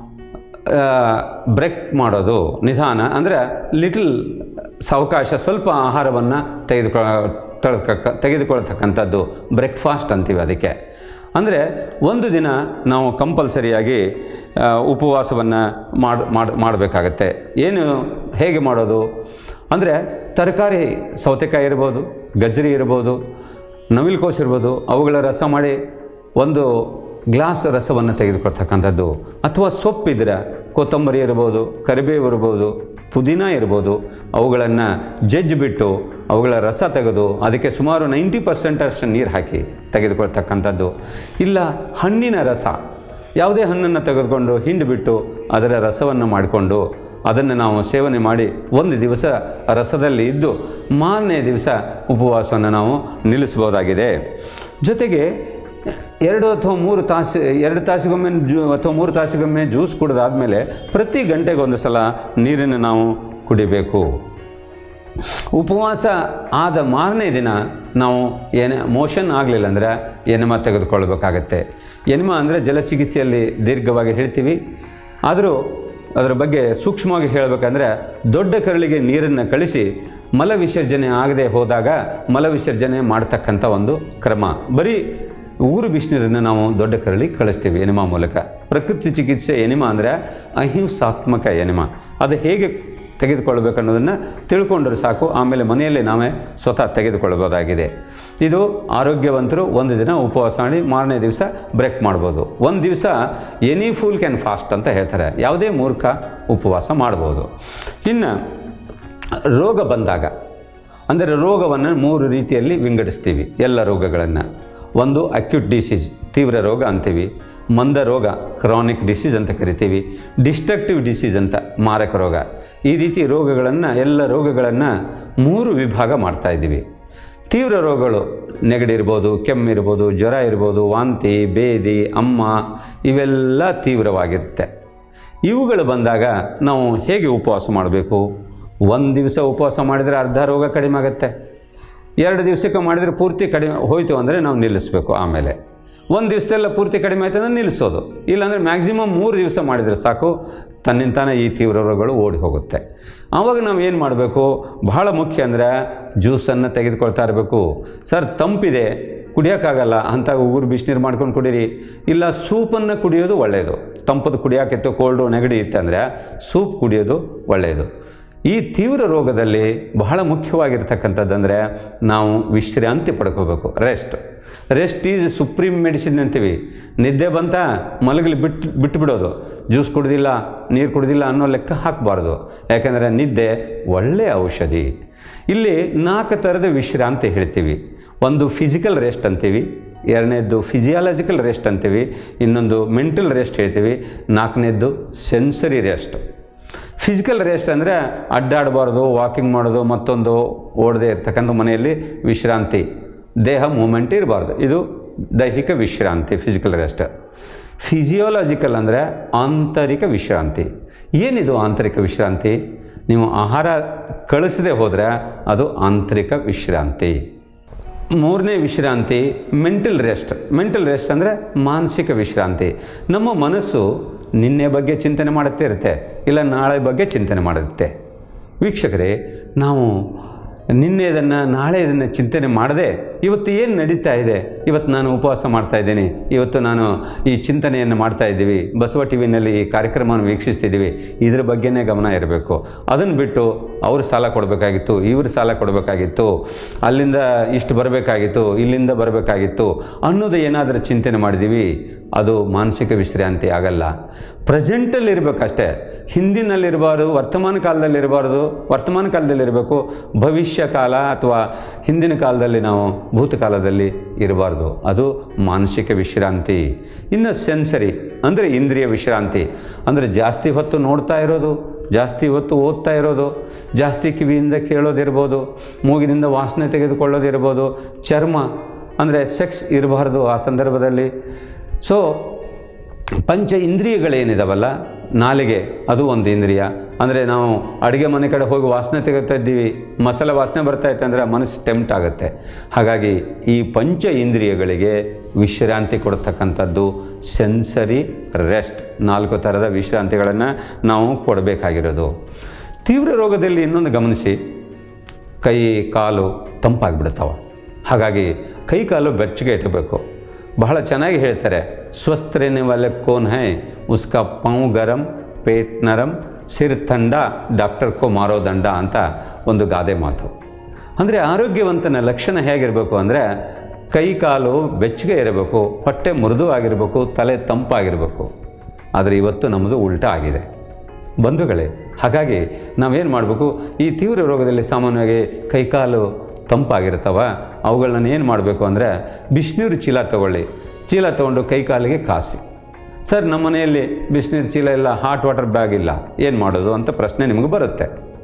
ಬ್ರೇಕ್ ಮಾಡೋದು ನಿಧಾನ ಅಂದರೆ ಲಿಟಲ್ ಸಾವಕಾಶ ಸ್ವಲ್ಪ ಆಹಾರವನ್ನು ತೆಗೆದುಕೊ ತಳ್ಕ ತೆಗೆದುಕೊಳ್ತಕ್ಕಂಥದ್ದು ಬ್ರೇಕ್ಫಾಸ್ಟ್ ಅಂತೀವಿ ಅದಕ್ಕೆ ಅಂದರೆ ಒಂದು ದಿನ ನಾವು ಕಂಪಲ್ಸರಿಯಾಗಿ ಉಪವಾಸವನ್ನು ಮಾಡಿ ಮಾಡಿ ಮಾಡಬೇಕಾಗತ್ತೆ ಏನು ಹೇಗೆ ಮಾಡೋದು ಅಂದರೆ ತರಕಾರಿ ಸೌತೆಕಾಯಿ ಇರ್ಬೋದು ಗಜ್ಜರಿ ಇರ್ಬೋದು ನವಿಲುಕೋಸು ಇರ್ಬೋದು ಅವುಗಳ ರಸ ಮಾಡಿ ಒಂದು ಗ್ಲಾಸ್ ರಸವನ್ನು ತೆಗೆದುಕೊಳ್ತಕ್ಕಂಥದ್ದು ಅಥವಾ ಸೊಪ್ಪಿದ್ರೆ ಕೊತ್ತಂಬರಿ ಇರ್ಬೋದು ಕರಿಬೇವು ಇರ್ಬೋದು ಪುದೀನ ಇರ್ಬೋದು ಅವುಗಳನ್ನು ಜಜ್ಜಿಬಿಟ್ಟು ಅವುಗಳ ರಸ ತೆಗೆದು ಅದಕ್ಕೆ ಸುಮಾರು ನೈಂಟಿ ಪರ್ಸೆಂಟಷ್ಟು ನೀರು ಹಾಕಿ ತೆಗೆದುಕೊಳ್ತಕ್ಕಂಥದ್ದು ಇಲ್ಲ ಹಣ್ಣಿನ ರಸ ಯಾವುದೇ ಹಣ್ಣನ್ನು ತೆಗೆದುಕೊಂಡು ಹಿಂಡಿಬಿಟ್ಟು ಅದರ ರಸವನ್ನು ಮಾಡಿಕೊಂಡು ಅದನ್ನು ನಾವು ಸೇವನೆ ಮಾಡಿ ಒಂದು ದಿವಸ ರಸದಲ್ಲಿ ಇದ್ದು ಮಾರನೇ ದಿವಸ ಉಪವಾಸವನ್ನು ನಾವು ನಿಲ್ಲಿಸ್ಬೋದಾಗಿದೆ ಜೊತೆಗೆ ಎರಡು ಅಥವಾ ಮೂರು ತಾಸು ಎರಡು ತಾಸಿಗೊಮ್ಮೆ ಜೂ ಅಥವಾ ಮೂರು ತಾಸಿಗೊಮ್ಮೆ ಜ್ಯೂಸ್ ಕುಡಿದಾದ್ಮೇಲೆ ಪ್ರತಿ ಗಂಟೆಗೆ ಒಂದು ಸಲ ನೀರನ್ನು ನಾವು ಕುಡಿಬೇಕು ಉಪವಾಸ ಆದ ಮಾರನೇ ದಿನ ನಾವು ಏನೇ ಮೋಷನ್ ಆಗಲಿಲ್ಲ ಅಂದರೆ ಎನಿಮ ತೆಗೆದುಕೊಳ್ಬೇಕಾಗತ್ತೆ ಎನಿಮ ಅಂದರೆ ಜಲಚಿಕಿತ್ಸೆಯಲ್ಲಿ ದೀರ್ಘವಾಗಿ ಹೇಳ್ತೀವಿ ಆದರೂ ಅದರ ಬಗ್ಗೆ ಸೂಕ್ಷ್ಮವಾಗಿ ಹೇಳಬೇಕಂದ್ರೆ ದೊಡ್ಡ ಕರಳಿಗೆ ನೀರನ್ನು ಕಳಿಸಿ ಮಲ ವಿಸರ್ಜನೆ ಆಗದೆ ಹೋದಾಗ ಮಲ ವಿಸರ್ಜನೆ ಮಾಡ್ತಕ್ಕಂಥ ಒಂದು ಕ್ರಮ ಬರೀ ಊರು ಬಿಸಿನೀರನ್ನು ನಾವು ದೊಡ್ಡ ಕರಳಿ ಕಳಿಸ್ತೀವಿ ಎನಿಮಾ ಮೂಲಕ ಪ್ರಕೃತಿ ಚಿಕಿತ್ಸೆ ಎನಿಮಾ ಅಂದರೆ ಅಹಿಂಸಾತ್ಮಕ ಎನಿಮಾ ಅದು ಹೇಗೆ ತೆಗೆದುಕೊಳ್ಬೇಕು ಅನ್ನೋದನ್ನು ತಿಳ್ಕೊಂಡ್ರೆ ಸಾಕು ಆಮೇಲೆ ಮನೆಯಲ್ಲೇ ನಾವೇ ಸ್ವತಃ ತೆಗೆದುಕೊಳ್ಬೋದಾಗಿದೆ ಇದು ಆರೋಗ್ಯವಂತರು ಒಂದು ದಿನ ಉಪವಾಸ ಮಾಡಿ ಮಾರನೇ ದಿವಸ ಬ್ರೇಕ್ ಮಾಡ್ಬೋದು ಒಂದು ದಿವಸ ಎನಿ ಫುಲ್ ಕ್ಯಾನ್ ಫಾಸ್ಟ್ ಅಂತ ಹೇಳ್ತಾರೆ ಯಾವುದೇ ಮೂರ್ಖ ಉಪವಾಸ ಮಾಡ್ಬೋದು ಇನ್ನು ರೋಗ ಬಂದಾಗ ಅಂದರೆ ರೋಗವನ್ನು ಮೂರು ರೀತಿಯಲ್ಲಿ ವಿಂಗಡಿಸ್ತೀವಿ ಎಲ್ಲ ರೋಗಗಳನ್ನು ಒಂದು ಅಕ್ಯೂಟ್ ಡಿಸೀಸ್ ತೀವ್ರ ರೋಗ ಅಂತೀವಿ ಮಂದ ರೋಗ ಕ್ರಾನಿಕ್ ಡಿಸೀಸ್ ಅಂತ ಕರಿತೀವಿ ಡಿಸ್ಟ್ರಕ್ಟಿವ್ ಡಿಸೀಸ್ ಅಂತ ಮಾರಕ ರೋಗ ಈ ರೀತಿ ರೋಗಗಳನ್ನು ಎಲ್ಲ ರೋಗಗಳನ್ನು ಮೂರು ವಿಭಾಗ ಮಾಡ್ತಾ ಇದ್ದೀವಿ ತೀವ್ರ ರೋಗಗಳು ನೆಗಡಿರ್ಬೋದು ಕೆಮ್ಮಿರ್ಬೋದು ಜ್ವರ ಇರ್ಬೋದು ವಾಂತಿ ಬೇದಿ ಅಮ್ಮ ಇವೆಲ್ಲ ತೀವ್ರವಾಗಿರುತ್ತೆ ಇವುಗಳು ಬಂದಾಗ ನಾವು ಹೇಗೆ ಉಪವಾಸ ಮಾಡಬೇಕು ಒಂದು ದಿವಸ ಉಪವಾಸ ಮಾಡಿದರೆ ಅರ್ಧ ರೋಗ ಕಡಿಮೆ ಆಗುತ್ತೆ ಎರಡು ದಿವಸಕ್ಕೆ ಮಾಡಿದರೆ ಪೂರ್ತಿ ಕಡಿಮೆ ಹೋಯಿತು ಅಂದರೆ ನಾವು ನಿಲ್ಲಿಸಬೇಕು ಆಮೇಲೆ ಒಂದು ದಿವಸದೆಲ್ಲ ಪೂರ್ತಿ ಕಡಿಮೆ ಆಯ್ತು ಅಂದರೆ ನಿಲ್ಲಿಸೋದು ಇಲ್ಲಾಂದರೆ ಮ್ಯಾಕ್ಸಿಮಮ್ ಮೂರು ದಿವಸ ಮಾಡಿದರೆ ಸಾಕು ತನ್ನಿಂತಾನೆ ಈ ತೀವ್ರ ರೋಗಗಳು ಓಡಿ ಹೋಗುತ್ತೆ ಆವಾಗ ನಾವು ಏನು ಮಾಡಬೇಕು ಬಹಳ ಮುಖ್ಯ ಅಂದರೆ ಜ್ಯೂಸನ್ನು ತೆಗೆದುಕೊಳ್ತಾ ಇರಬೇಕು ಸರ್ ತಂಪಿದೆ ಕುಡಿಯೋಕ್ಕಾಗಲ್ಲ ಅಂತ ಉಗುರು ಬಿಸಿನೀರು ಮಾಡ್ಕೊಂಡು ಕುಡೀರಿ ಇಲ್ಲ ಸೂಪನ್ನು ಕುಡಿಯೋದು ಒಳ್ಳೆಯದು ತಂಪದು ಕುಡಿಯೋಕಿತ್ತು ಕೋಲ್ಡು ನೆಗಡಿ ಇತ್ತಂದರೆ ಸೂಪ್ ಕುಡಿಯೋದು ಒಳ್ಳೆಯದು ಈ ತೀವ್ರ ರೋಗದಲ್ಲಿ ಬಹಳ ಮುಖ್ಯವಾಗಿರ್ತಕ್ಕಂಥದ್ದಂದರೆ ನಾವು ವಿಶ್ರಾಂತಿ ಪಡ್ಕೋಬೇಕು rest rest is supreme medicine ಅಂತೀವಿ ನಿದ್ದೆ ಬಂತ ಮಲಗಲಿ ಬಿಟ್ಟು ಬಿಟ್ಟುಬಿಡೋದು ಜ್ಯೂಸ್ ಕುಡ್ದಿಲ್ಲ ನೀರು ಕುಡ್ದಿಲ್ಲ ಅನ್ನೋ ಲೆಕ್ಕ ಹಾಕಬಾರ್ದು ಯಾಕಂದರೆ ನಿದ್ದೆ ಒಳ್ಳೆಯ ಔಷಧಿ ಇಲ್ಲಿ ನಾಲ್ಕು ಥರದ ವಿಶ್ರಾಂತಿ ಹೇಳ್ತೀವಿ ಒಂದು ಫಿಸಿಕಲ್ ರೆಸ್ಟ್ ಅಂತೀವಿ ಎರಡನೇದ್ದು ಫಿಸಿಯಾಲಜಿಕಲ್ ರೆಸ್ಟ್ ಅಂತೀವಿ ಇನ್ನೊಂದು ಮೆಂಟಲ್ ರೆಸ್ಟ್ ಹೇಳ್ತೀವಿ ನಾಲ್ಕನೇದ್ದು ಸೆನ್ಸರಿ ರೆಸ್ಟ್ ಫಿಸಿಕಲ್ ರೆಸ್ಟ್ ಅಂದರೆ ಅಡ್ಡಾಡಬಾರ್ದು ವಾಕಿಂಗ್ ಮಾಡೋದು ಮತ್ತೊಂದು ಓಡದೆ ಇರ್ತಕ್ಕಂಥ ಮನೆಯಲ್ಲಿ ವಿಶ್ರಾಂತಿ ದೇಹ ಮೂಮೆಂಟ್ ಇರಬಾರ್ದು ಇದು ದೈಹಿಕ ವಿಶ್ರಾಂತಿ ಫಿಸಿಕಲ್ ರೆಸ್ಟ್ ಫಿಸಿಯೋಲಾಜಿಕಲ್ ಅಂದರೆ ಆಂತರಿಕ ವಿಶ್ರಾಂತಿ ಏನಿದು ಆಂತರಿಕ ವಿಶ್ರಾಂತಿ ನೀವು ಆಹಾರ ಕಳಿಸದೆ ಹೋದರೆ ಅದು ಆಂತರಿಕ ವಿಶ್ರಾಂತಿ ಮೂರನೇ ವಿಶ್ರಾಂತಿ ಮೆಂಟಲ್ ರೆಸ್ಟ್ ಮೆಂಟಲ್ ರೆಸ್ಟ್ ಅಂದರೆ ಮಾನಸಿಕ ವಿಶ್ರಾಂತಿ ನಮ್ಮ ಮನಸ್ಸು ನಿನ್ನೆ ಬಗ್ಗೆ ಚಿಂತನೆ ಮಾಡುತ್ತೆ ಇರುತ್ತೆ ಇಲ್ಲ ನಾಳೆ ಬಗ್ಗೆ ಚಿಂತನೆ ಮಾಡುತ್ತೆ ವೀಕ್ಷಕರೇ ನಾವು ನಿನ್ನೆ ಇದನ್ನು ನಾಳೆ ಇದನ್ನು ಚಿಂತನೆ ಮಾಡದೆ ಇವತ್ತು ಏನು ನಡೀತಾ ಇದೆ ಇವತ್ತು ನಾನು ಉಪವಾಸ ಮಾಡ್ತಾ ಇದ್ದೀನಿ ಇವತ್ತು ನಾನು ಈ ಚಿಂತನೆಯನ್ನು ಮಾಡ್ತಾ ಇದ್ದೀವಿ ಬಸವ ಟಿ ವಿನಲ್ಲಿ ಈ ಕಾರ್ಯಕ್ರಮವನ್ನು ವೀಕ್ಷಿಸ್ತಿದ್ದೀವಿ ಇದ್ರ ಬಗ್ಗೆನೇ ಗಮನ ಇರಬೇಕು ಅದನ್ನು ಬಿಟ್ಟು ಅವ್ರು ಸಾಲ ಕೊಡಬೇಕಾಗಿತ್ತು ಇವರು ಸಾಲ ಕೊಡಬೇಕಾಗಿತ್ತು ಅಲ್ಲಿಂದ ಇಷ್ಟು ಬರಬೇಕಾಗಿತ್ತು ಇಲ್ಲಿಂದ ಬರಬೇಕಾಗಿತ್ತು ಅನ್ನೋದು ಏನಾದರೂ ಚಿಂತನೆ ಮಾಡಿದ್ದೀವಿ ಅದು ಮಾನಸಿಕ ವಿಶ್ರಾಂತಿ ಆಗಲ್ಲ ಪ್ರೆಸೆಂಟಲ್ಲಿ ಇರಬೇಕಷ್ಟೇ ಹಿಂದಿನಲ್ಲಿರಬಾರ್ದು ವರ್ತಮಾನ ಕಾಲದಲ್ಲಿರಬಾರ್ದು ವರ್ತಮಾನ ಕಾಲದಲ್ಲಿರಬೇಕು ಭವಿಷ್ಯ ಕಾಲ ಅಥವಾ ಹಿಂದಿನ ಕಾಲದಲ್ಲಿ ನಾವು ಭೂತಕಾಲದಲ್ಲಿ ಇರಬಾರ್ದು ಅದು ಮಾನಸಿಕ ವಿಶ್ರಾಂತಿ ಇನ್ನು ಸೆನ್ಸರಿ ಅಂದರೆ ಇಂದ್ರಿಯ ವಿಶ್ರಾಂತಿ ಅಂದರೆ ಜಾಸ್ತಿ ಹೊತ್ತು ನೋಡ್ತಾ ಇರೋದು ಜಾಸ್ತಿ ಹೊತ್ತು ಓದ್ತಾ ಇರೋದು ಜಾಸ್ತಿ ಕಿವಿಯಿಂದ ಕೇಳೋದಿರ್ಬೋದು ಮೂಗಿನಿಂದ ವಾಸನೆ ತೆಗೆದುಕೊಳ್ಳೋದಿರ್ಬೋದು ಚರ್ಮ ಅಂದರೆ ಸೆಕ್ಸ್ ಇರಬಾರ್ದು ಆ ಸಂದರ್ಭದಲ್ಲಿ ಸೊ ಪಂಚ ಇಂದ್ರಿಯಗಳೇನಿದಾವಲ್ಲ ನಾಲಿಗೆ ಅದು ಒಂದು ಇಂದ್ರಿಯ ಅಂದರೆ ನಾವು ಅಡುಗೆ ಮನೆ ಕಡೆ ಹೋಗಿ ವಾಸನೆ ತೆಗಿತಾ ಇದ್ದೀವಿ ಮಸಾಲೆ ವಾಸನೆ ಬರ್ತಾ ಇತ್ತು ಅಂದರೆ ಮನಸ್ಸು ಟೆಂಪ್ಟ್ ಆಗುತ್ತೆ ಹಾಗಾಗಿ ಈ ಪಂಚ ಇಂದ್ರಿಯಗಳಿಗೆ ವಿಶ್ರಾಂತಿ ಕೊಡ್ತಕ್ಕಂಥದ್ದು ಸೆನ್ಸರಿ ರೆಸ್ಟ್ ನಾಲ್ಕು ಥರದ ವಿಶ್ರಾಂತಿಗಳನ್ನು ನಾವು ಕೊಡಬೇಕಾಗಿರೋದು ತೀವ್ರ ರೋಗದಲ್ಲಿ ಇನ್ನೊಂದು ಗಮನಿಸಿ ಕೈ ಕಾಲು ತಂಪಾಗಿಬಿಡ್ತಾವೆ ಹಾಗಾಗಿ ಕೈ ಕಾಲು ಬೆಚ್ಚಗೆ ಇಟ್ಟಬೇಕು ಬಹಳ ಚೆನ್ನಾಗಿ ಹೇಳ್ತಾರೆ ಸ್ವಸ್ಥ रहने वाले कौन है उसका पाँव गरम ಪೇಟ್ ನರಂ ಸಿರ್ ಥಂಡ ಡಾಕ್ಟರ್ ಕೋ ಮಾರೋ ದಂಡ ಅಂತ ಒಂದು ಗಾದೆ ಮಾತು ಅಂದರೆ ಆರೋಗ್ಯವಂತನ ಲಕ್ಷಣ ಹೇಗಿರಬೇಕು ಅಂದರೆ ಕೈ ಕಾಲು ಬೆಚ್ಚಗೆ ಇರಬೇಕು ಹೊಟ್ಟೆ ಮೃದು ಆಗಿರಬೇಕು ತಲೆ ತಂಪಾಗಿರಬೇಕು ಆದರೆ ಇವತ್ತು ನಮ್ಮದು ಉಲ್ಟಾ ಆಗಿದೆ ಬಂಧುಗಳೇ ಹಾಗಾಗಿ ನಾವೇನು ಮಾಡಬೇಕು ಈ ತೀವ್ರ ರೋಗದಲ್ಲಿ ಸಾಮಾನ್ಯವಾಗಿ ಕೈಕಾಲು ತಂಪಾಗಿರ್ತಾವ ಅವುಗಳನ್ನ ಏನು ಮಾಡಬೇಕು ಅಂದರೆ ಬಿಸಿನೀರು ಚೀಲ ತಗೊಳ್ಳಿ ಚೀಲ ತೊಗೊಂಡು ಕೈಕಾಲಿಗೆ ಕಾಸಿ ಸರ್ ನಮ್ಮ ಮನೆಯಲ್ಲಿ ಬಿಸಿನೀರು ಚೀಲ ಇಲ್ಲ ಹಾಟ್ ವಾಟರ್ ಬ್ಯಾಗ್ ಇಲ್ಲ ಏನು ಮಾಡೋದು ಅಂತ ಪ್ರಶ್ನೆ ನಿಮಗೆ ಬರುತ್ತೆ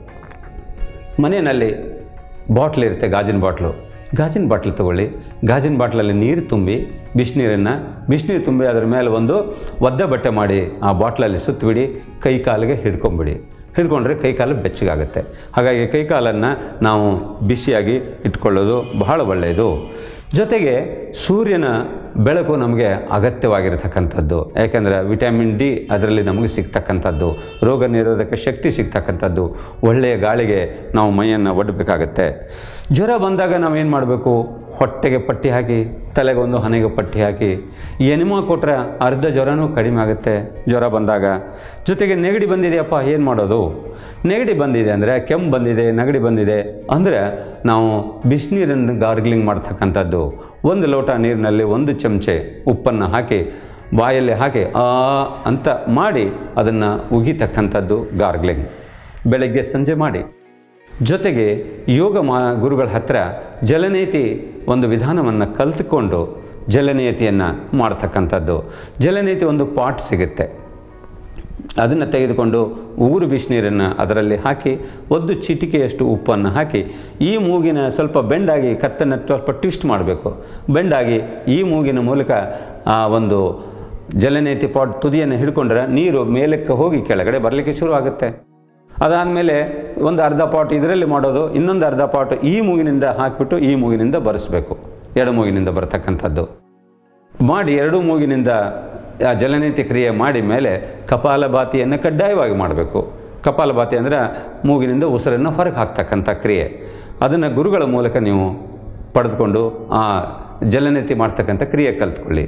ಮನೆಯಲ್ಲಿ ಬಾಟ್ಲ್ ಇರುತ್ತೆ ಗಾಜಿನ ಬಾಟ್ಲು ಗಾಜಿನ ಬಾಟ್ಲು ತಗೊಳ್ಳಿ ಗಾಜಿನ ಬಾಟ್ಲಲ್ಲಿ ನೀರು ತುಂಬಿ ಬಿಸಿನೀರನ್ನು ಬಿಸಿನೀರು ತುಂಬಿ ಅದರ ಮೇಲೆ ಒಂದು ಒದ್ದೆ ಬಟ್ಟೆ ಮಾಡಿ ಆ ಬಾಟ್ಲಲ್ಲಿ ಸುತ್ತಬಿಡಿ ಕೈ ಕಾಲಿಗೆ ಹಿಡ್ಕೊಂಬಿಡಿ ಹಿಡ್ಕೊಂಡ್ರೆ ಕೈಕಾಲು ಬೆಚ್ಚಗಾಗುತ್ತೆ ಹಾಗಾಗಿ ಕೈಕಾಲನ್ನು ನಾವು ಬಿಸಿಯಾಗಿ ಇಟ್ಕೊಳ್ಳೋದು ಬಹಳ ಒಳ್ಳೆಯದು ಜೊತೆಗೆ ಸೂರ್ಯನ ಬೆಳಕು ನಮಗೆ ಅಗತ್ಯವಾಗಿರತಕ್ಕಂಥದ್ದು ಯಾಕೆಂದರೆ ವಿಟಮಿನ್ ಡಿ ಅದರಲ್ಲಿ ನಮಗೆ ಸಿಗ್ತಕ್ಕಂಥದ್ದು ರೋಗ ನಿರೋಧಕ ಶಕ್ತಿ ಸಿಗ್ತಕ್ಕಂಥದ್ದು ಒಳ್ಳೆಯ ಗಾಳಿಗೆ ನಾವು ಮೈಯನ್ನು ಒಡ್ಡಬೇಕಾಗತ್ತೆ ಜ್ವರ ಬಂದಾಗ ನಾವೇನು ಮಾಡಬೇಕು ಹೊಟ್ಟೆಗೆ ಪಟ್ಟಿ ಹಾಕಿ ತಲೆಗೊಂದು ಹನೆಗೆ ಪಟ್ಟಿ ಹಾಕಿ ಎನಿಮಾ ಕೊಟ್ಟರೆ ಅರ್ಧ ಜ್ವರನೂ ಕಡಿಮೆ ಆಗುತ್ತೆ ಜ್ವರ ಬಂದಾಗ ಜೊತೆಗೆ ನೆಗಡಿ ಬಂದಿದೆಯಪ್ಪ ಏನು ಮಾಡೋದು ನೆಗಡಿ ಬಂದಿದೆ ಅಂದರೆ ಕೆಮ್ಮು ಬಂದಿದೆ ನೆಗಡಿ ಬಂದಿದೆ ಅಂದರೆ ನಾವು ಬಿಸಿನೀರನ್ನು ಗಾರ್ಗ್ಲಿಂಗ್ ಮಾಡ್ತಕ್ಕಂಥದ್ದು ಒಂದು ಲೋಟ ನೀರಿನಲ್ಲಿ ಒಂದು ಚಮಚೆ ಉಪ್ಪನ್ನು ಹಾಕಿ ಬಾಯಲ್ಲಿ ಹಾಕಿ ಆ ಅಂತ ಮಾಡಿ ಅದನ್ನು ಉಗಿತಕ್ಕಂಥದ್ದು ಗಾರ್ಗ್ಲಿಂಗ್ ಬೆಳಗ್ಗೆ ಸಂಜೆ ಮಾಡಿ ಜೊತೆಗೆ ಯೋಗ ಮಾ ಗುರುಗಳ ಹತ್ರ ಜಲನೇತಿ ಒಂದು ವಿಧಾನವನ್ನು ಕಲ್ತುಕೊಂಡು ಜಲನೇತಿಯನ್ನು ಮಾಡ್ತಕ್ಕಂಥದ್ದು ಜಲನೇತಿ ಒಂದು ಪಾಟ್ ಸಿಗುತ್ತೆ ಅದನ್ನು ತೆಗೆದುಕೊಂಡು ಉಗುರು ಬಿಸಿನೀರನ್ನು ಅದರಲ್ಲಿ ಹಾಕಿ ಒಂದು ಚಿಟಿಕೆಯಷ್ಟು ಉಪ್ಪನ್ನು ಹಾಕಿ ಈ ಮೂಗಿನ ಸ್ವಲ್ಪ ಬೆಂಡಾಗಿ ಕತ್ತನ್ನು ಸ್ವಲ್ಪ ಟ್ವಿಸ್ಟ್ ಮಾಡಬೇಕು ಬೆಂಡಾಗಿ ಈ ಮೂಗಿನ ಮೂಲಕ ಆ ಒಂದು ಜಲನೇತಿ ಪಾಟ್ ತುದಿಯನ್ನು ಹಿಡ್ಕೊಂಡ್ರೆ ನೀರು ಮೇಲಕ್ಕೆ ಹೋಗಿ ಕೆಳಗಡೆ ಬರಲಿಕ್ಕೆ ಶುರು ಆಗುತ್ತೆ ಅದಾದಮೇಲೆ ಒಂದು ಅರ್ಧ ಪಾಟ್ ಇದರಲ್ಲಿ ಮಾಡೋದು ಇನ್ನೊಂದು ಅರ್ಧ ಪಾಟ್ ಈ ಮೂಗಿನಿಂದ ಹಾಕಿಬಿಟ್ಟು ಈ ಮೂಗಿನಿಂದ ಬರೆಸ್ಬೇಕು ಎಡ ಮೂಗಿನಿಂದ ಬರತಕ್ಕಂಥದ್ದು ಮಾಡಿ ಎರಡು ಮೂಗಿನಿಂದ ಆ ಜಲನೇತಿ ಕ್ರಿಯೆ ಮಾಡಿ ಮೇಲೆ ಕಪಾಲಭಾತಿಯನ್ನು ಕಡ್ಡಾಯವಾಗಿ ಮಾಡಬೇಕು ಕಪಾಲಭಾತಿ ಅಂದರೆ ಮೂಗಿನಿಂದ ಉಸಿರನ್ನು ಹೊರಗೆ ಹಾಕ್ತಕ್ಕಂಥ ಕ್ರಿಯೆ ಅದನ್ನು ಗುರುಗಳ ಮೂಲಕ ನೀವು ಪಡೆದುಕೊಂಡು ಆ ಜಲನೇತಿ ಮಾಡ್ತಕ್ಕಂಥ ಕ್ರಿಯೆ ಕಲ್ತ್ಕೊಳ್ಳಿ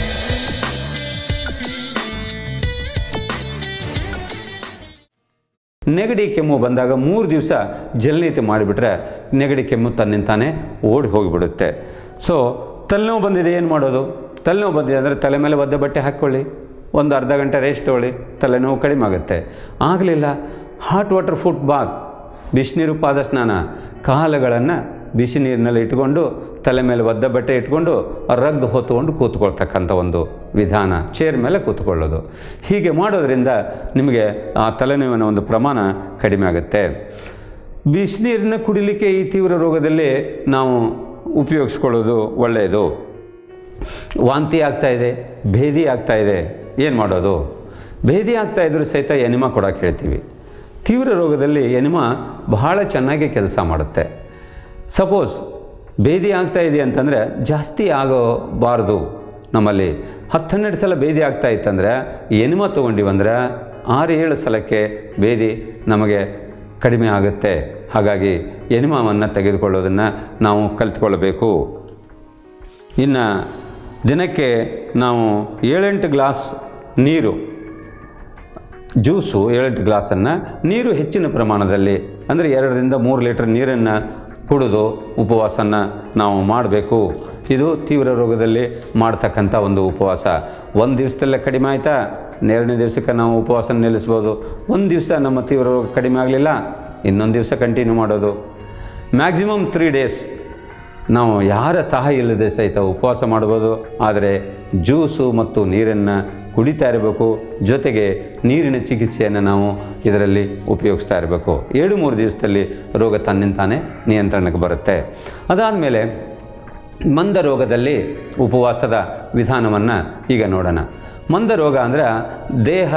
ನೆಗಡಿ ಕೆಮ್ಮು ಬಂದಾಗ ಮೂರು ದಿವಸ ಜಲನೇತಿ ಮಾಡಿಬಿಟ್ರೆ ನೆಗಡಿ ಕೆಮ್ಮು ತನ್ನಿಂತಾನೇ ಓಡಿ ಹೋಗಿಬಿಡುತ್ತೆ ಸೊ ತಲೆನೋವು ಬಂದಿದೆ ಏನು ಮಾಡೋದು ತಲೆನೋವು ಬಂದಿದೆ ಅಂದರೆ ತಲೆ ಮೇಲೆ ಒದ್ದೆ ಬಟ್ಟೆ ಹಾಕ್ಕೊಳ್ಳಿ ಒಂದು ಅರ್ಧ ಗಂಟೆ ರೆಸ್ಟ್ ತೊಗೊಳ್ಳಿ ತಲೆನೋವು ಕಡಿಮೆ ಆಗುತ್ತೆ ಆಗಲಿಲ್ಲ ಹಾಟ್ ವಾಟರ್ ಫುಟ್ ಬಾತ್ ಬಿಸಿನೀರು ಪಾದ ಸ್ನಾನ ಕಾಲುಗಳನ್ನು ಬಿಸಿ ನೀರಿನಲ್ಲಿ ಇಟ್ಕೊಂಡು ತಲೆ ಮೇಲೆ ಒದ್ದ ಬಟ್ಟೆ ಇಟ್ಕೊಂಡು ರಗ್ ಹೊತ್ಕೊಂಡು ಕೂತ್ಕೊಳ್ತಕ್ಕಂಥ ಒಂದು ವಿಧಾನ ಚೇರ್ ಮೇಲೆ ಕೂತ್ಕೊಳ್ಳೋದು ಹೀಗೆ ಮಾಡೋದ್ರಿಂದ ನಿಮಗೆ ಆ ತಲೆನೋವಿನ ಒಂದು ಪ್ರಮಾಣ ಕಡಿಮೆ ಆಗುತ್ತೆ ಬಿಸಿನೀರನ್ನ ಕುಡಿಲಿಕ್ಕೆ ಈ ತೀವ್ರ ರೋಗದಲ್ಲಿ ನಾವು ಉಪಯೋಗಿಸ್ಕೊಳ್ಳೋದು ಒಳ್ಳೆಯದು ವಾಂತಿ ಆಗ್ತಾ ಇದೆ ಭೇದಿ ಆಗ್ತಾ ಇದೆ ಏನು ಮಾಡೋದು ಭೇದಿ ಆಗ್ತಾ ಇದ್ರೂ ಸಹಿತ ಎನಿಮಾ ಕೊಡೋಕೆ ಹೇಳ್ತೀವಿ ತೀವ್ರ ರೋಗದಲ್ಲಿ ಎನಿಮಾ ಬಹಳ ಚೆನ್ನಾಗಿ ಕೆಲಸ ಮಾಡುತ್ತೆ ಸಪೋಸ್ ಭೇದಿ ಆಗ್ತಾ ಇದೆ ಅಂತಂದರೆ ಜಾಸ್ತಿ ಆಗಬಾರ್ದು ನಮ್ಮಲ್ಲಿ ಹತ್ತು ಹನ್ನೆರಡು ಸಲ ಭೇದಿ ಆಗ್ತಾ ಇತ್ತಂದರೆ ಎನಿಮಾ ತೊಗೊಂಡಿವಂದ್ರೆ ಆರು ಏಳು ಸಲಕ್ಕೆ ಭೇದಿ ನಮಗೆ ಕಡಿಮೆ ಆಗುತ್ತೆ ಹಾಗಾಗಿ ಎನಿಮಾವನ್ನು ತೆಗೆದುಕೊಳ್ಳೋದನ್ನು ನಾವು ಕಲಿತ್ಕೊಳ್ಬೇಕು ಇನ್ನು ದಿನಕ್ಕೆ ನಾವು ಏಳೆಂಟು ಗ್ಲಾಸ್ ನೀರು ಜ್ಯೂಸು ಏಳೆಂಟು ಗ್ಲಾಸನ್ನು ನೀರು ಹೆಚ್ಚಿನ ಪ್ರಮಾಣದಲ್ಲಿ ಅಂದರೆ ಎರಡರಿಂದ ಮೂರು ಲೀಟರ್ ನೀರನ್ನು ಕುಡಿದು ಉಪವಾಸನ ನಾವು ಮಾಡಬೇಕು ಇದು ತೀವ್ರ ರೋಗದಲ್ಲಿ ಮಾಡ್ತಕ್ಕಂಥ ಒಂದು ಉಪವಾಸ ಒಂದು ದಿವಸದಲ್ಲೇ ಕಡಿಮೆ ಆಯಿತಾ ಎರಡನೇ ದಿವಸಕ್ಕೆ ನಾವು ಉಪವಾಸ ನಿಲ್ಲಿಸ್ಬೋದು ಒಂದು ದಿವಸ ನಮ್ಮ ತೀವ್ರ ರೋಗ ಕಡಿಮೆ ಆಗಲಿಲ್ಲ ಇನ್ನೊಂದು ದಿವಸ ಕಂಟಿನ್ಯೂ ಮಾಡೋದು ಮ್ಯಾಕ್ಸಿಮಮ್ ತ್ರೀ ಡೇಸ್ ನಾವು ಯಾರ ಸಹಾಯ ಇಲ್ಲದೆ ಸಹಿತ ಉಪವಾಸ ಮಾಡ್ಬೋದು ಆದರೆ ಜ್ಯೂಸು ಮತ್ತು ನೀರನ್ನು ಕುಡಿತಾ ಇರಬೇಕು ಜೊತೆಗೆ ನೀರಿನ ಚಿಕಿತ್ಸೆಯನ್ನು ನಾವು ಇದರಲ್ಲಿ ಉಪಯೋಗಿಸ್ತಾ ಇರಬೇಕು ಏಳು ಮೂರು ದಿವಸದಲ್ಲಿ ರೋಗ ತನ್ನಿಂತಾನೇ ನಿಯಂತ್ರಣಕ್ಕೆ ಬರುತ್ತೆ ಅದಾದಮೇಲೆ ಮಂದ ರೋಗದಲ್ಲಿ ಉಪವಾಸದ ವಿಧಾನವನ್ನು ಈಗ ನೋಡೋಣ ಮಂದ ರೋಗ ಅಂದರೆ ದೇಹ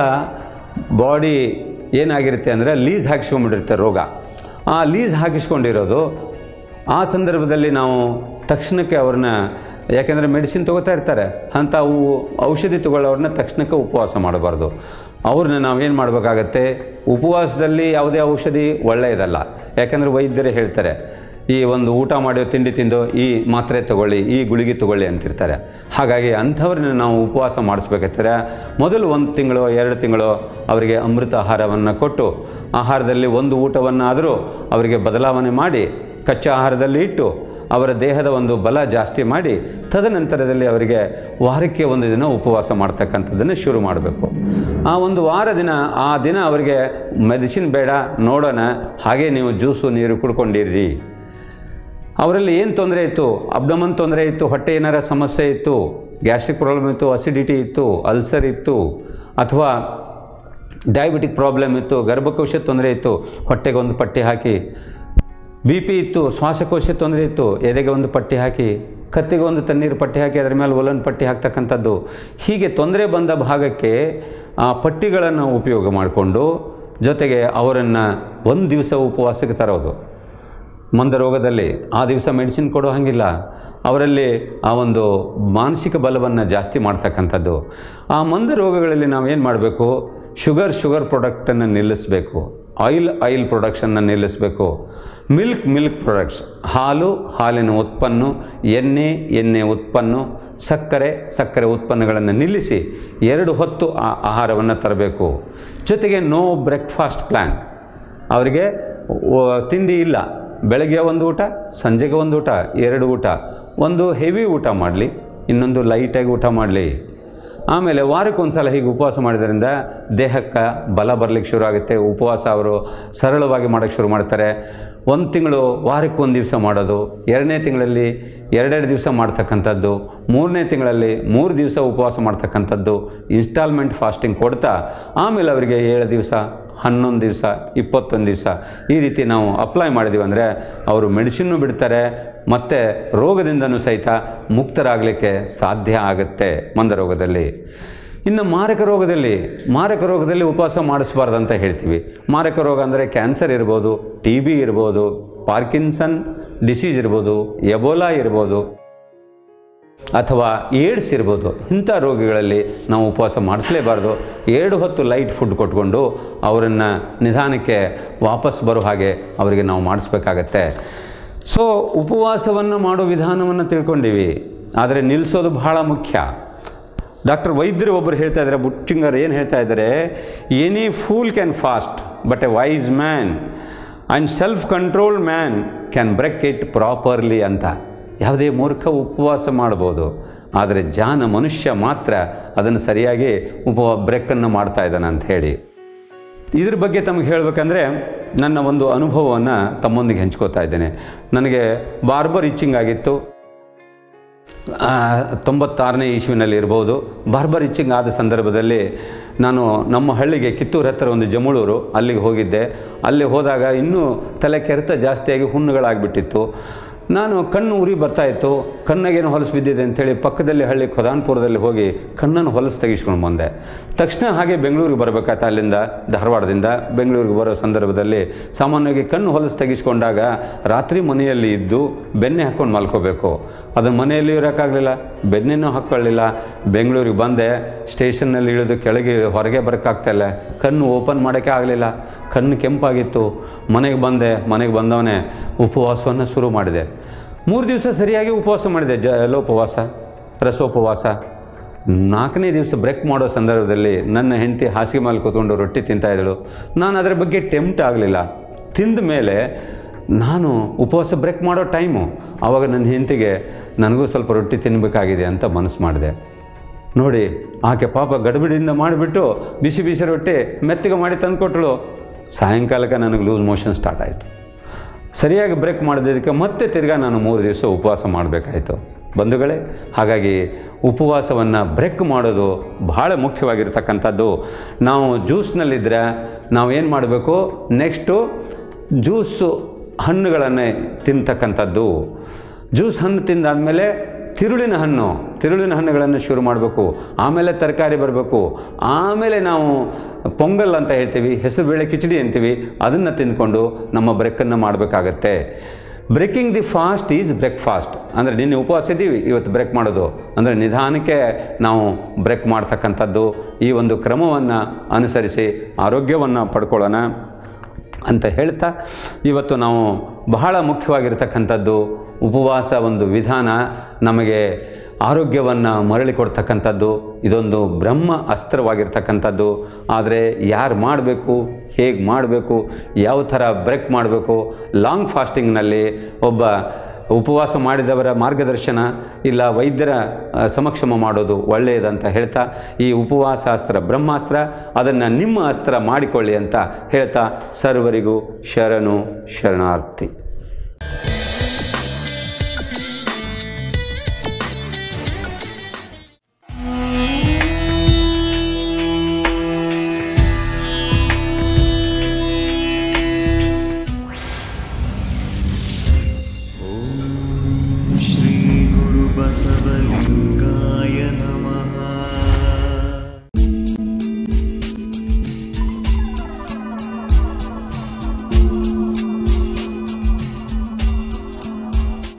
ಬಾಡಿ ಏನಾಗಿರುತ್ತೆ ಅಂದರೆ ಲೀಸ್ ಹಾಕಿಸ್ಕೊಂಡ್ಬಿಟ್ಟಿರುತ್ತೆ ರೋಗ ಆ ಲೀಸ್ ಹಾಕಿಸ್ಕೊಂಡಿರೋದು ಆ ಸಂದರ್ಭದಲ್ಲಿ ನಾವು ತಕ್ಷಣಕ್ಕೆ ಅವ್ರನ್ನ ಯಾಕೆಂದರೆ ಮೆಡಿಸಿನ್ ತೊಗೋತಾ ಇರ್ತಾರೆ ಅಂಥ ಅವು ಔಷಧಿ ತಗೊಳ್ಳೋರನ್ನ ತಕ್ಷಣಕ್ಕೆ ಉಪವಾಸ ಮಾಡಬಾರ್ದು ಅವ್ರನ್ನ ನಾವೇನು ಮಾಡಬೇಕಾಗತ್ತೆ ಉಪವಾಸದಲ್ಲಿ ಯಾವುದೇ ಔಷಧಿ ಒಳ್ಳೆಯದಲ್ಲ ಯಾಕೆಂದರೆ ವೈದ್ಯರೇ ಹೇಳ್ತಾರೆ ಈ ಒಂದು ಊಟ ಮಾಡೋ ತಿಂಡಿ ತಿಂದು ಈ ಮಾತ್ರೆ ತಗೊಳ್ಳಿ ಈ ಗುಳಿಗೆ ತಗೊಳ್ಳಿ ಅಂತಿರ್ತಾರೆ ಹಾಗಾಗಿ ಅಂಥವ್ರನ್ನ ನಾವು ಉಪವಾಸ ಮಾಡಿಸ್ಬೇಕಾಗ್ತಾರೆ ಮೊದಲು ಒಂದು ತಿಂಗಳು ಎರಡು ತಿಂಗಳು ಅವರಿಗೆ ಅಮೃತ ಆಹಾರವನ್ನು ಕೊಟ್ಟು ಆಹಾರದಲ್ಲಿ ಒಂದು ಊಟವನ್ನಾದರೂ ಅವರಿಗೆ ಬದಲಾವಣೆ ಮಾಡಿ ಕಚ್ಚಾ ಆಹಾರದಲ್ಲಿ ಇಟ್ಟು ಅವರ ದೇಹದ ಒಂದು ಬಲ ಜಾಸ್ತಿ ಮಾಡಿ ತದನಂತರದಲ್ಲಿ ಅವರಿಗೆ ವಾರಕ್ಕೆ ಒಂದು ದಿನ ಉಪವಾಸ ಮಾಡ್ತಕ್ಕಂಥದ್ದನ್ನು ಶುರು ಮಾಡಬೇಕು ಆ ಒಂದು ವಾರ ದಿನ ಆ ದಿನ ಅವರಿಗೆ ಮೆಡಿಸಿನ್ ಬೇಡ ನೋಡೋಣ ಹಾಗೆ ನೀವು ಜ್ಯೂಸು ನೀರು ಕುಡ್ಕೊಂಡಿರ್ರಿ ಅವರಲ್ಲಿ ಏನು ತೊಂದರೆ ಇತ್ತು ಅಬ್ಡಮನ್ ತೊಂದರೆ ಇತ್ತು ಹೊಟ್ಟೆ ಏನಾರ ಸಮಸ್ಯೆ ಇತ್ತು ಗ್ಯಾಸ್ಟ್ರಿಕ್ ಪ್ರಾಬ್ಲಮ್ ಇತ್ತು ಅಸಿಡಿಟಿ ಇತ್ತು ಅಲ್ಸರ್ ಇತ್ತು ಅಥವಾ ಡಯಾಬಿಟಿಕ್ ಪ್ರಾಬ್ಲಮ್ ಇತ್ತು ಗರ್ಭಕೋಶ ತೊಂದರೆ ಇತ್ತು ಹೊಟ್ಟೆಗೆ ಒಂದು ಪಟ್ಟಿ ಹಾಕಿ ಬಿ ಪಿ ಇತ್ತು ಶ್ವಾಸಕೋಶ ತೊಂದರೆ ಇತ್ತು ಎದೆಗೆ ಒಂದು ಪಟ್ಟಿ ಹಾಕಿ ಕತ್ತಿಗೆ ಒಂದು ತಣ್ಣೀರು ಪಟ್ಟಿ ಹಾಕಿ ಅದರ ಮೇಲೆ ಒಲನ್ ಪಟ್ಟಿ ಹಾಕ್ತಕ್ಕಂಥದ್ದು ಹೀಗೆ ತೊಂದರೆ ಬಂದ ಭಾಗಕ್ಕೆ ಆ ಪಟ್ಟಿಗಳನ್ನು ಉಪಯೋಗ ಮಾಡಿಕೊಂಡು ಜೊತೆಗೆ ಅವರನ್ನು ಒಂದು ದಿವಸ ಉಪವಾಸಕ್ಕೆ ತರೋದು ಮಂದ ರೋಗದಲ್ಲಿ ಆ ದಿವಸ ಮೆಡಿಸಿನ್ ಕೊಡೋ ಹಾಗಿಲ್ಲ ಅವರಲ್ಲಿ ಆ ಒಂದು ಮಾನಸಿಕ ಬಲವನ್ನು ಜಾಸ್ತಿ ಮಾಡ್ತಕ್ಕಂಥದ್ದು ಆ ಮಂದ ರೋಗಗಳಲ್ಲಿ ನಾವು ಏನು ಮಾಡಬೇಕು ಶುಗರ್ ಶುಗರ್ ಪ್ರಾಡಕ್ಟನ್ನು ನಿಲ್ಲಿಸಬೇಕು ಆಯಿಲ್ ಆಯಿಲ್ ಪ್ರೊಡಕ್ಷನ್ನ ನಿಲ್ಲಿಸಬೇಕು ಮಿಲ್ಕ್ ಮಿಲ್ಕ್ ಪ್ರಾಡಕ್ಟ್ಸ್ ಹಾಲು ಹಾಲಿನ ಉತ್ಪನ್ನ ಎಣ್ಣೆ ಎಣ್ಣೆ ಉತ್ಪನ್ನ ಸಕ್ಕರೆ ಸಕ್ಕರೆ ಉತ್ಪನ್ನಗಳನ್ನು ನಿಲ್ಲಿಸಿ ಎರಡು ಹೊತ್ತು ಆ ಆಹಾರವನ್ನು ತರಬೇಕು ಜೊತೆಗೆ ನೋ ಬ್ರೇಕ್ಫಾಸ್ಟ್ ಪ್ಲ್ಯಾನ್ ಅವರಿಗೆ ಓ- ತಿಂಡಿ ಇಲ್ಲ ಬೆಳಗ್ಗೆ ಒಂದು ಊಟ ಸಂಜೆಗೆ ಒಂದು ಊಟ ಎರಡು ಊಟ ಒಂದು ಹೆವಿ ಊಟ ಮಾಡಲಿ ಇನ್ನೊಂದು ಲೈಟಾಗಿ ಊಟ ಮಾಡಲಿ ಆಮೇಲೆ ವಾರಕ್ಕೆ ಒಂದು ಸಲ ಹೀಗೆ ಉಪವಾಸ ಮಾಡಿದ್ರಿಂದ ದೇಹಕ್ಕೆ ಬಲ ಬರಲಿಕ್ಕೆ ಶುರು ಆಗುತ್ತೆ ಉಪವಾಸ ಅವರು ಸರಳವಾಗಿ ಮಾಡೋಕ್ಕೆ ಶುರು ಮಾಡ್ತಾರೆ ಒಂದು ತಿಂಗಳು ವಾರಕ್ಕೆ ಒಂದು ದಿವಸ ಮಾಡೋದು ಎರಡನೇ ತಿಂಗಳಲ್ಲಿ ಎರಡೆರಡು ದಿವಸ ಮಾಡ್ತಕ್ಕಂಥದ್ದು ಮೂರನೇ ತಿಂಗಳಲ್ಲಿ ಮೂರು ದಿವಸ ಉಪವಾಸ ಮಾಡ್ತಕ್ಕಂಥದ್ದು ಇನ್ಸ್ಟಾಲ್ಮೆಂಟ್ ಫಾಸ್ಟಿಂಗ್ ಕೊಡ್ತಾ ಆಮೇಲೆ ಅವರಿಗೆ ಏಳು ದಿವಸ ಹನ್ನೊಂದು ದಿವಸ ಇಪ್ಪತ್ತೊಂದು ದಿವಸ ಈ ರೀತಿ ನಾವು ಅಪ್ಲೈ ಮಾಡಿದ್ದೀವಿ ಅಂದರೆ ಅವರು ಮೆಡಿಸಿನ್ನು ಬಿಡ್ತಾರೆ ಮತ್ತು ರೋಗದಿಂದನೂ ಸಹಿತ ಮುಕ್ತರಾಗಲಿಕ್ಕೆ ಸಾಧ್ಯ ಆಗುತ್ತೆ ಮಂದ ರೋಗದಲ್ಲಿ ಇನ್ನು ಮಾರಕ ರೋಗದಲ್ಲಿ ಮಾರಕ ರೋಗದಲ್ಲಿ ಉಪವಾಸ ಮಾಡಿಸಬಾರ್ದು ಅಂತ ಹೇಳ್ತೀವಿ ಮಾರಕ ರೋಗ ಅಂದರೆ ಕ್ಯಾನ್ಸರ್ ಇರ್ಬೋದು ಟಿ ಬಿ ಇರ್ಬೋದು ಪಾರ್ಕಿನ್ಸನ್ ಡಿಸೀಸ್ ಇರ್ಬೋದು ಎಬೋಲಾ ಇರ್ಬೋದು ಅಥವಾ ಏಡ್ಸ್ ಇರ್ಬೋದು ಇಂಥ ರೋಗಿಗಳಲ್ಲಿ ನಾವು ಉಪವಾಸ ಮಾಡಿಸಲೇಬಾರ್ದು ಎರಡು ಹೊತ್ತು ಲೈಟ್ ಫುಡ್ ಕೊಟ್ಕೊಂಡು ಅವರನ್ನು ನಿಧಾನಕ್ಕೆ ವಾಪಸ್ ಬರೋ ಹಾಗೆ ಅವರಿಗೆ ನಾವು ಮಾಡಿಸ್ಬೇಕಾಗತ್ತೆ ಸೊ ಉಪವಾಸವನ್ನು ಮಾಡೋ ವಿಧಾನವನ್ನು ತಿಳ್ಕೊಂಡಿವಿ ಆದರೆ ನಿಲ್ಲಿಸೋದು ಬಹಳ ಮುಖ್ಯ ಡಾಕ್ಟರ್ ವೈದ್ಯರು ಒಬ್ಬರು ಹೇಳ್ತಾ ಇದ್ದಾರೆ ಬುಟ್ಟಿಂಗರ್ ಏನು ಹೇಳ್ತಾ ಇದ್ದಾರೆ any fool can fast but a wise man and self controlled man can break it properly ಅಂತ ಯಾವುದೇ ಮೂರ್ಖ ಉಪವಾಸ ಮಾಡ್ಬೋದು ಆದರೆ ಜಾನ ಮನುಷ್ಯ ಮಾತ್ರ ಅದನ್ನು ಸರಿಯಾಗಿ ಉಪವಾ ಬ್ರೇಕನ್ನು ಮಾಡ್ತಾ ಇದ್ದಾನೆ ಅಂತ ಹೇಳಿ ಇದ್ರ ಬಗ್ಗೆ ತಮಗೆ ಹೇಳಬೇಕಂದ್ರೆ ನನ್ನ ಒಂದು ಅನುಭವವನ್ನು ತಮ್ಮೊಂದಿಗೆ ಹಂಚ್ಕೋತಾ ಇದ್ದೇನೆ ನನಗೆ ಬಾರ್ಬರ್ ಇಚ್ಚಿಂಗ್ ಆಗಿತ್ತು ಆ, ತೊಂಬತ್ತಾರನೇ ಇಸ್ವಿನಲ್ಲಿ ಇರ್ಬೋದು ಬಾರ್ಬರ್ ಇಚ್ಚಿಂಗ್ ಆದ ಸಂದರ್ಭದಲ್ಲಿ ನಾನು ನಮ್ಮ ಹಳ್ಳಿಗೆ ಕಿತ್ತೂರು ಹತ್ತಿರ ಒಂದು ಜಮುಳೂರು ಅಲ್ಲಿಗೆ ಹೋಗಿದ್ದೆ ಅಲ್ಲಿ ಹೋದಾಗ ಇನ್ನೂ ತಲೆ ಕೆರೆತ ಜಾಸ್ತಿಯಾಗಿ ಹುಣ್ಣುಗಳಾಗ್ಬಿಟ್ಟಿತ್ತು ನಾನು ಕಣ್ಣು ಉರಿ ಬರ್ತಾ ಇತ್ತು ಕಣ್ಣಾಗೇನು ಹೊಲಸು ಬಿದ್ದಿದೆ ಅಂಥೇಳಿ ಪಕ್ಕದಲ್ಲಿ ಹಳ್ಳಿ ಖುದಾನ್ಪುರದಲ್ಲಿ ಹೋಗಿ ಕಣ್ಣನ್ನು ಹೊಲಸು ತೆಗಿಸ್ಕೊಂಡು ಬಂದೆ ತಕ್ಷಣ ಹಾಗೆ ಬೆಂಗಳೂರಿಗೆ ಬರಬೇಕಾಯ್ತು ಅಲ್ಲಿಂದ ಧಾರವಾಡದಿಂದ ಬೆಂಗಳೂರಿಗೆ ಬರೋ ಸಂದರ್ಭದಲ್ಲಿ ಸಾಮಾನ್ಯವಾಗಿ ಕಣ್ಣು ಹೊಲಸು ತೆಗಿಸ್ಕೊಂಡಾಗ ರಾತ್ರಿ ಮನೆಯಲ್ಲಿ ಇದ್ದು ಬೆನ್ನೆ ಹಾಕ್ಕೊಂಡು ಮಲ್ಕೋಬೇಕು ಅದು ಮನೆಯಲ್ಲಿ ಇರೋಕ್ಕಾಗಲಿಲ್ಲ ಬೆನ್ನೆನೂ ಹಾಕ್ಕೊಳ್ಳಿಲ್ಲ ಬೆಂಗಳೂರಿಗೆ ಬಂದೆ ಸ್ಟೇಷನ್ನಲ್ಲಿ ಇಳಿದು ಕೆಳಗೆ ಹೊರಗೆ ಬರೋಕ್ಕಾಗ್ತಾಯಿಲ್ಲ ಕಣ್ಣು ಓಪನ್ ಮಾಡೋಕ್ಕೆ ಆಗಲಿಲ್ಲ ಕಣ್ಣು ಕೆಂಪಾಗಿತ್ತು ಮನೆಗೆ ಬಂದೆ ಮನೆಗೆ ಬಂದವನೇ ಉಪವಾಸವನ್ನು ಶುರು ಮಾಡಿದೆ ಮೂರು ದಿವಸ ಸರಿಯಾಗಿ ಉಪವಾಸ ಮಾಡಿದೆ ಜಲೋಪವಾಸ ರಸೋಪವಾಸ ನಾಲ್ಕನೇ ದಿವಸ ಬ್ರೇಕ್ ಮಾಡೋ ಸಂದರ್ಭದಲ್ಲಿ ನನ್ನ ಹೆಂಡತಿ ಹಾಸಿಗೆ ಮೇಲೆ ಕೂತ್ಕೊಂಡು ರೊಟ್ಟಿ ತಿಂತಾ ಇದ್ದಳು ನಾನು ಅದರ ಬಗ್ಗೆ ಟೆಂಪ್ಟ್ ಆಗಲಿಲ್ಲ ತಿಂದ ಮೇಲೆ ನಾನು ಉಪವಾಸ ಬ್ರೇಕ್ ಮಾಡೋ ಟೈಮು ಆವಾಗ ನನ್ನ ಹೆಂಡತಿಗೆ ನನಗೂ ಸ್ವಲ್ಪ ರೊಟ್ಟಿ ತಿನ್ನಬೇಕಾಗಿದೆ ಅಂತ ಮನಸ್ಸು ಮಾಡಿದೆ ನೋಡಿ ಆಕೆ ಪಾಪ ಗಡಿಬಿಡಿಯಿಂದ ಮಾಡಿಬಿಟ್ಟು ಬಿಸಿ ಬಿಸಿ ರೊಟ್ಟಿ ಮೆತ್ತಗೆ ಮಾಡಿ ತಂದುಕೊಟ್ಳು ಸಾಯಂಕಾಲಕ್ಕೆ ನನಗೆ ಲೂಸ್ ಮೋಷನ್ ಸ್ಟಾರ್ಟ್ ಆಯಿತು ಸರಿಯಾಗಿ ಬ್ರೇಕ್ ಮಾಡಿದ್ದಕ್ಕೆ ಮತ್ತೆ ತಿರ್ಗಾ ನಾನು ಮೂರು ದಿವಸ ಉಪವಾಸ ಮಾಡಬೇಕಾಯಿತು ಬಂಧುಗಳೇ ಹಾಗಾಗಿ ಉಪವಾಸವನ್ನು ಬ್ರೇಕ್ ಮಾಡೋದು ಬಹಳ ಮುಖ್ಯವಾಗಿರ್ತಕ್ಕಂಥದ್ದು ನಾವು ಜ್ಯೂಸ್ನಲ್ಲಿದ್ದರೆ ನಾವೇನು ಮಾಡಬೇಕು ನೆಕ್ಸ್ಟು ಜ್ಯೂಸು ಹಣ್ಣುಗಳನ್ನು ತಿಂತಕ್ಕಂಥದ್ದು ಜ್ಯೂಸ್ ಹಣ್ಣು ತಿಂದಾದಮೇಲೆ ತಿರುಳಿನ ಹಣ್ಣು ತಿರುಳಿನ ಹಣ್ಣುಗಳನ್ನು ಶುರು ಮಾಡಬೇಕು ಆಮೇಲೆ ತರಕಾರಿ ಬರಬೇಕು ಆಮೇಲೆ ನಾವು ಪೊಂಗಲ್ ಅಂತ ಹೇಳ್ತೀವಿ ಹೆಸರುಬೇಳೆ ಕಿಚಡಿ ಅಂತೀವಿ ಅದನ್ನು ತಿಂದ್ಕೊಂಡು ನಮ್ಮ ಬ್ರೇಕನ್ನು ಮಾಡಬೇಕಾಗತ್ತೆ breaking the fast is breakfast ಅಂದರೆ ನಿನ್ನೆ ಉಪವಾಸ ಇದ್ದೀವಿ ಇವತ್ತು ಬ್ರೇಕ್ ಮಾಡೋದು ಅಂದರೆ ನಿಧಾನಕ್ಕೆ ನಾವು ಬ್ರೇಕ್ ಮಾಡ್ತಕ್ಕಂಥದ್ದು ಈ ಒಂದು ಕ್ರಮವನ್ನು ಅನುಸರಿಸಿ ಆರೋಗ್ಯವನ್ನು ಪಡ್ಕೊಳ್ಳೋಣ ಅಂತ ಹೇಳ್ತಾ ಇವತ್ತು ನಾವು ಬಹಳ ಮುಖ್ಯವಾಗಿರ್ತಕ್ಕಂಥದ್ದು ಉಪವಾಸ ಒಂದು ವಿಧಾನ ನಮಗೆ ಆರೋಗ್ಯವನ್ನು ಮರಳಿ ಕೊಡ್ತಕ್ಕಂಥದ್ದು ಇದೊಂದು ಬ್ರಹ್ಮ ಅಸ್ತ್ರವಾಗಿರ್ತಕ್ಕಂಥದ್ದು ಆದರೆ ಯಾರು ಮಾಡಬೇಕು ಹೇಗೆ ಮಾಡಬೇಕು ಯಾವ ಥರ ಬ್ರೇಕ್ ಮಾಡಬೇಕು ಲಾಂಗ್ ಫಾಸ್ಟಿಂಗ್ನಲ್ಲಿ ಒಬ್ಬ ಉಪವಾಸ ಮಾಡಿದವರ ಮಾರ್ಗದರ್ಶನ ಇಲ್ಲ ವೈದ್ಯರ ಆ, ಸಮಕ್ಷಮ ಮಾಡೋದು ಒಳ್ಳೆಯದಂತ ಹೇಳ್ತಾ ಈ ಉಪವಾಸ ಅಸ್ತ್ರ ಬ್ರಹ್ಮಾಸ್ತ್ರ ಅದನ್ನು ನಿಮ್ಮ ಅಸ್ತ್ರ ಮಾಡಿಕೊಳ್ಳಿ ಅಂತ ಹೇಳ್ತಾ ಸರ್ವರಿಗೂ ಶರಣು ಶರಣಾರ್ಥಿ श्री गुरु बसवलिंग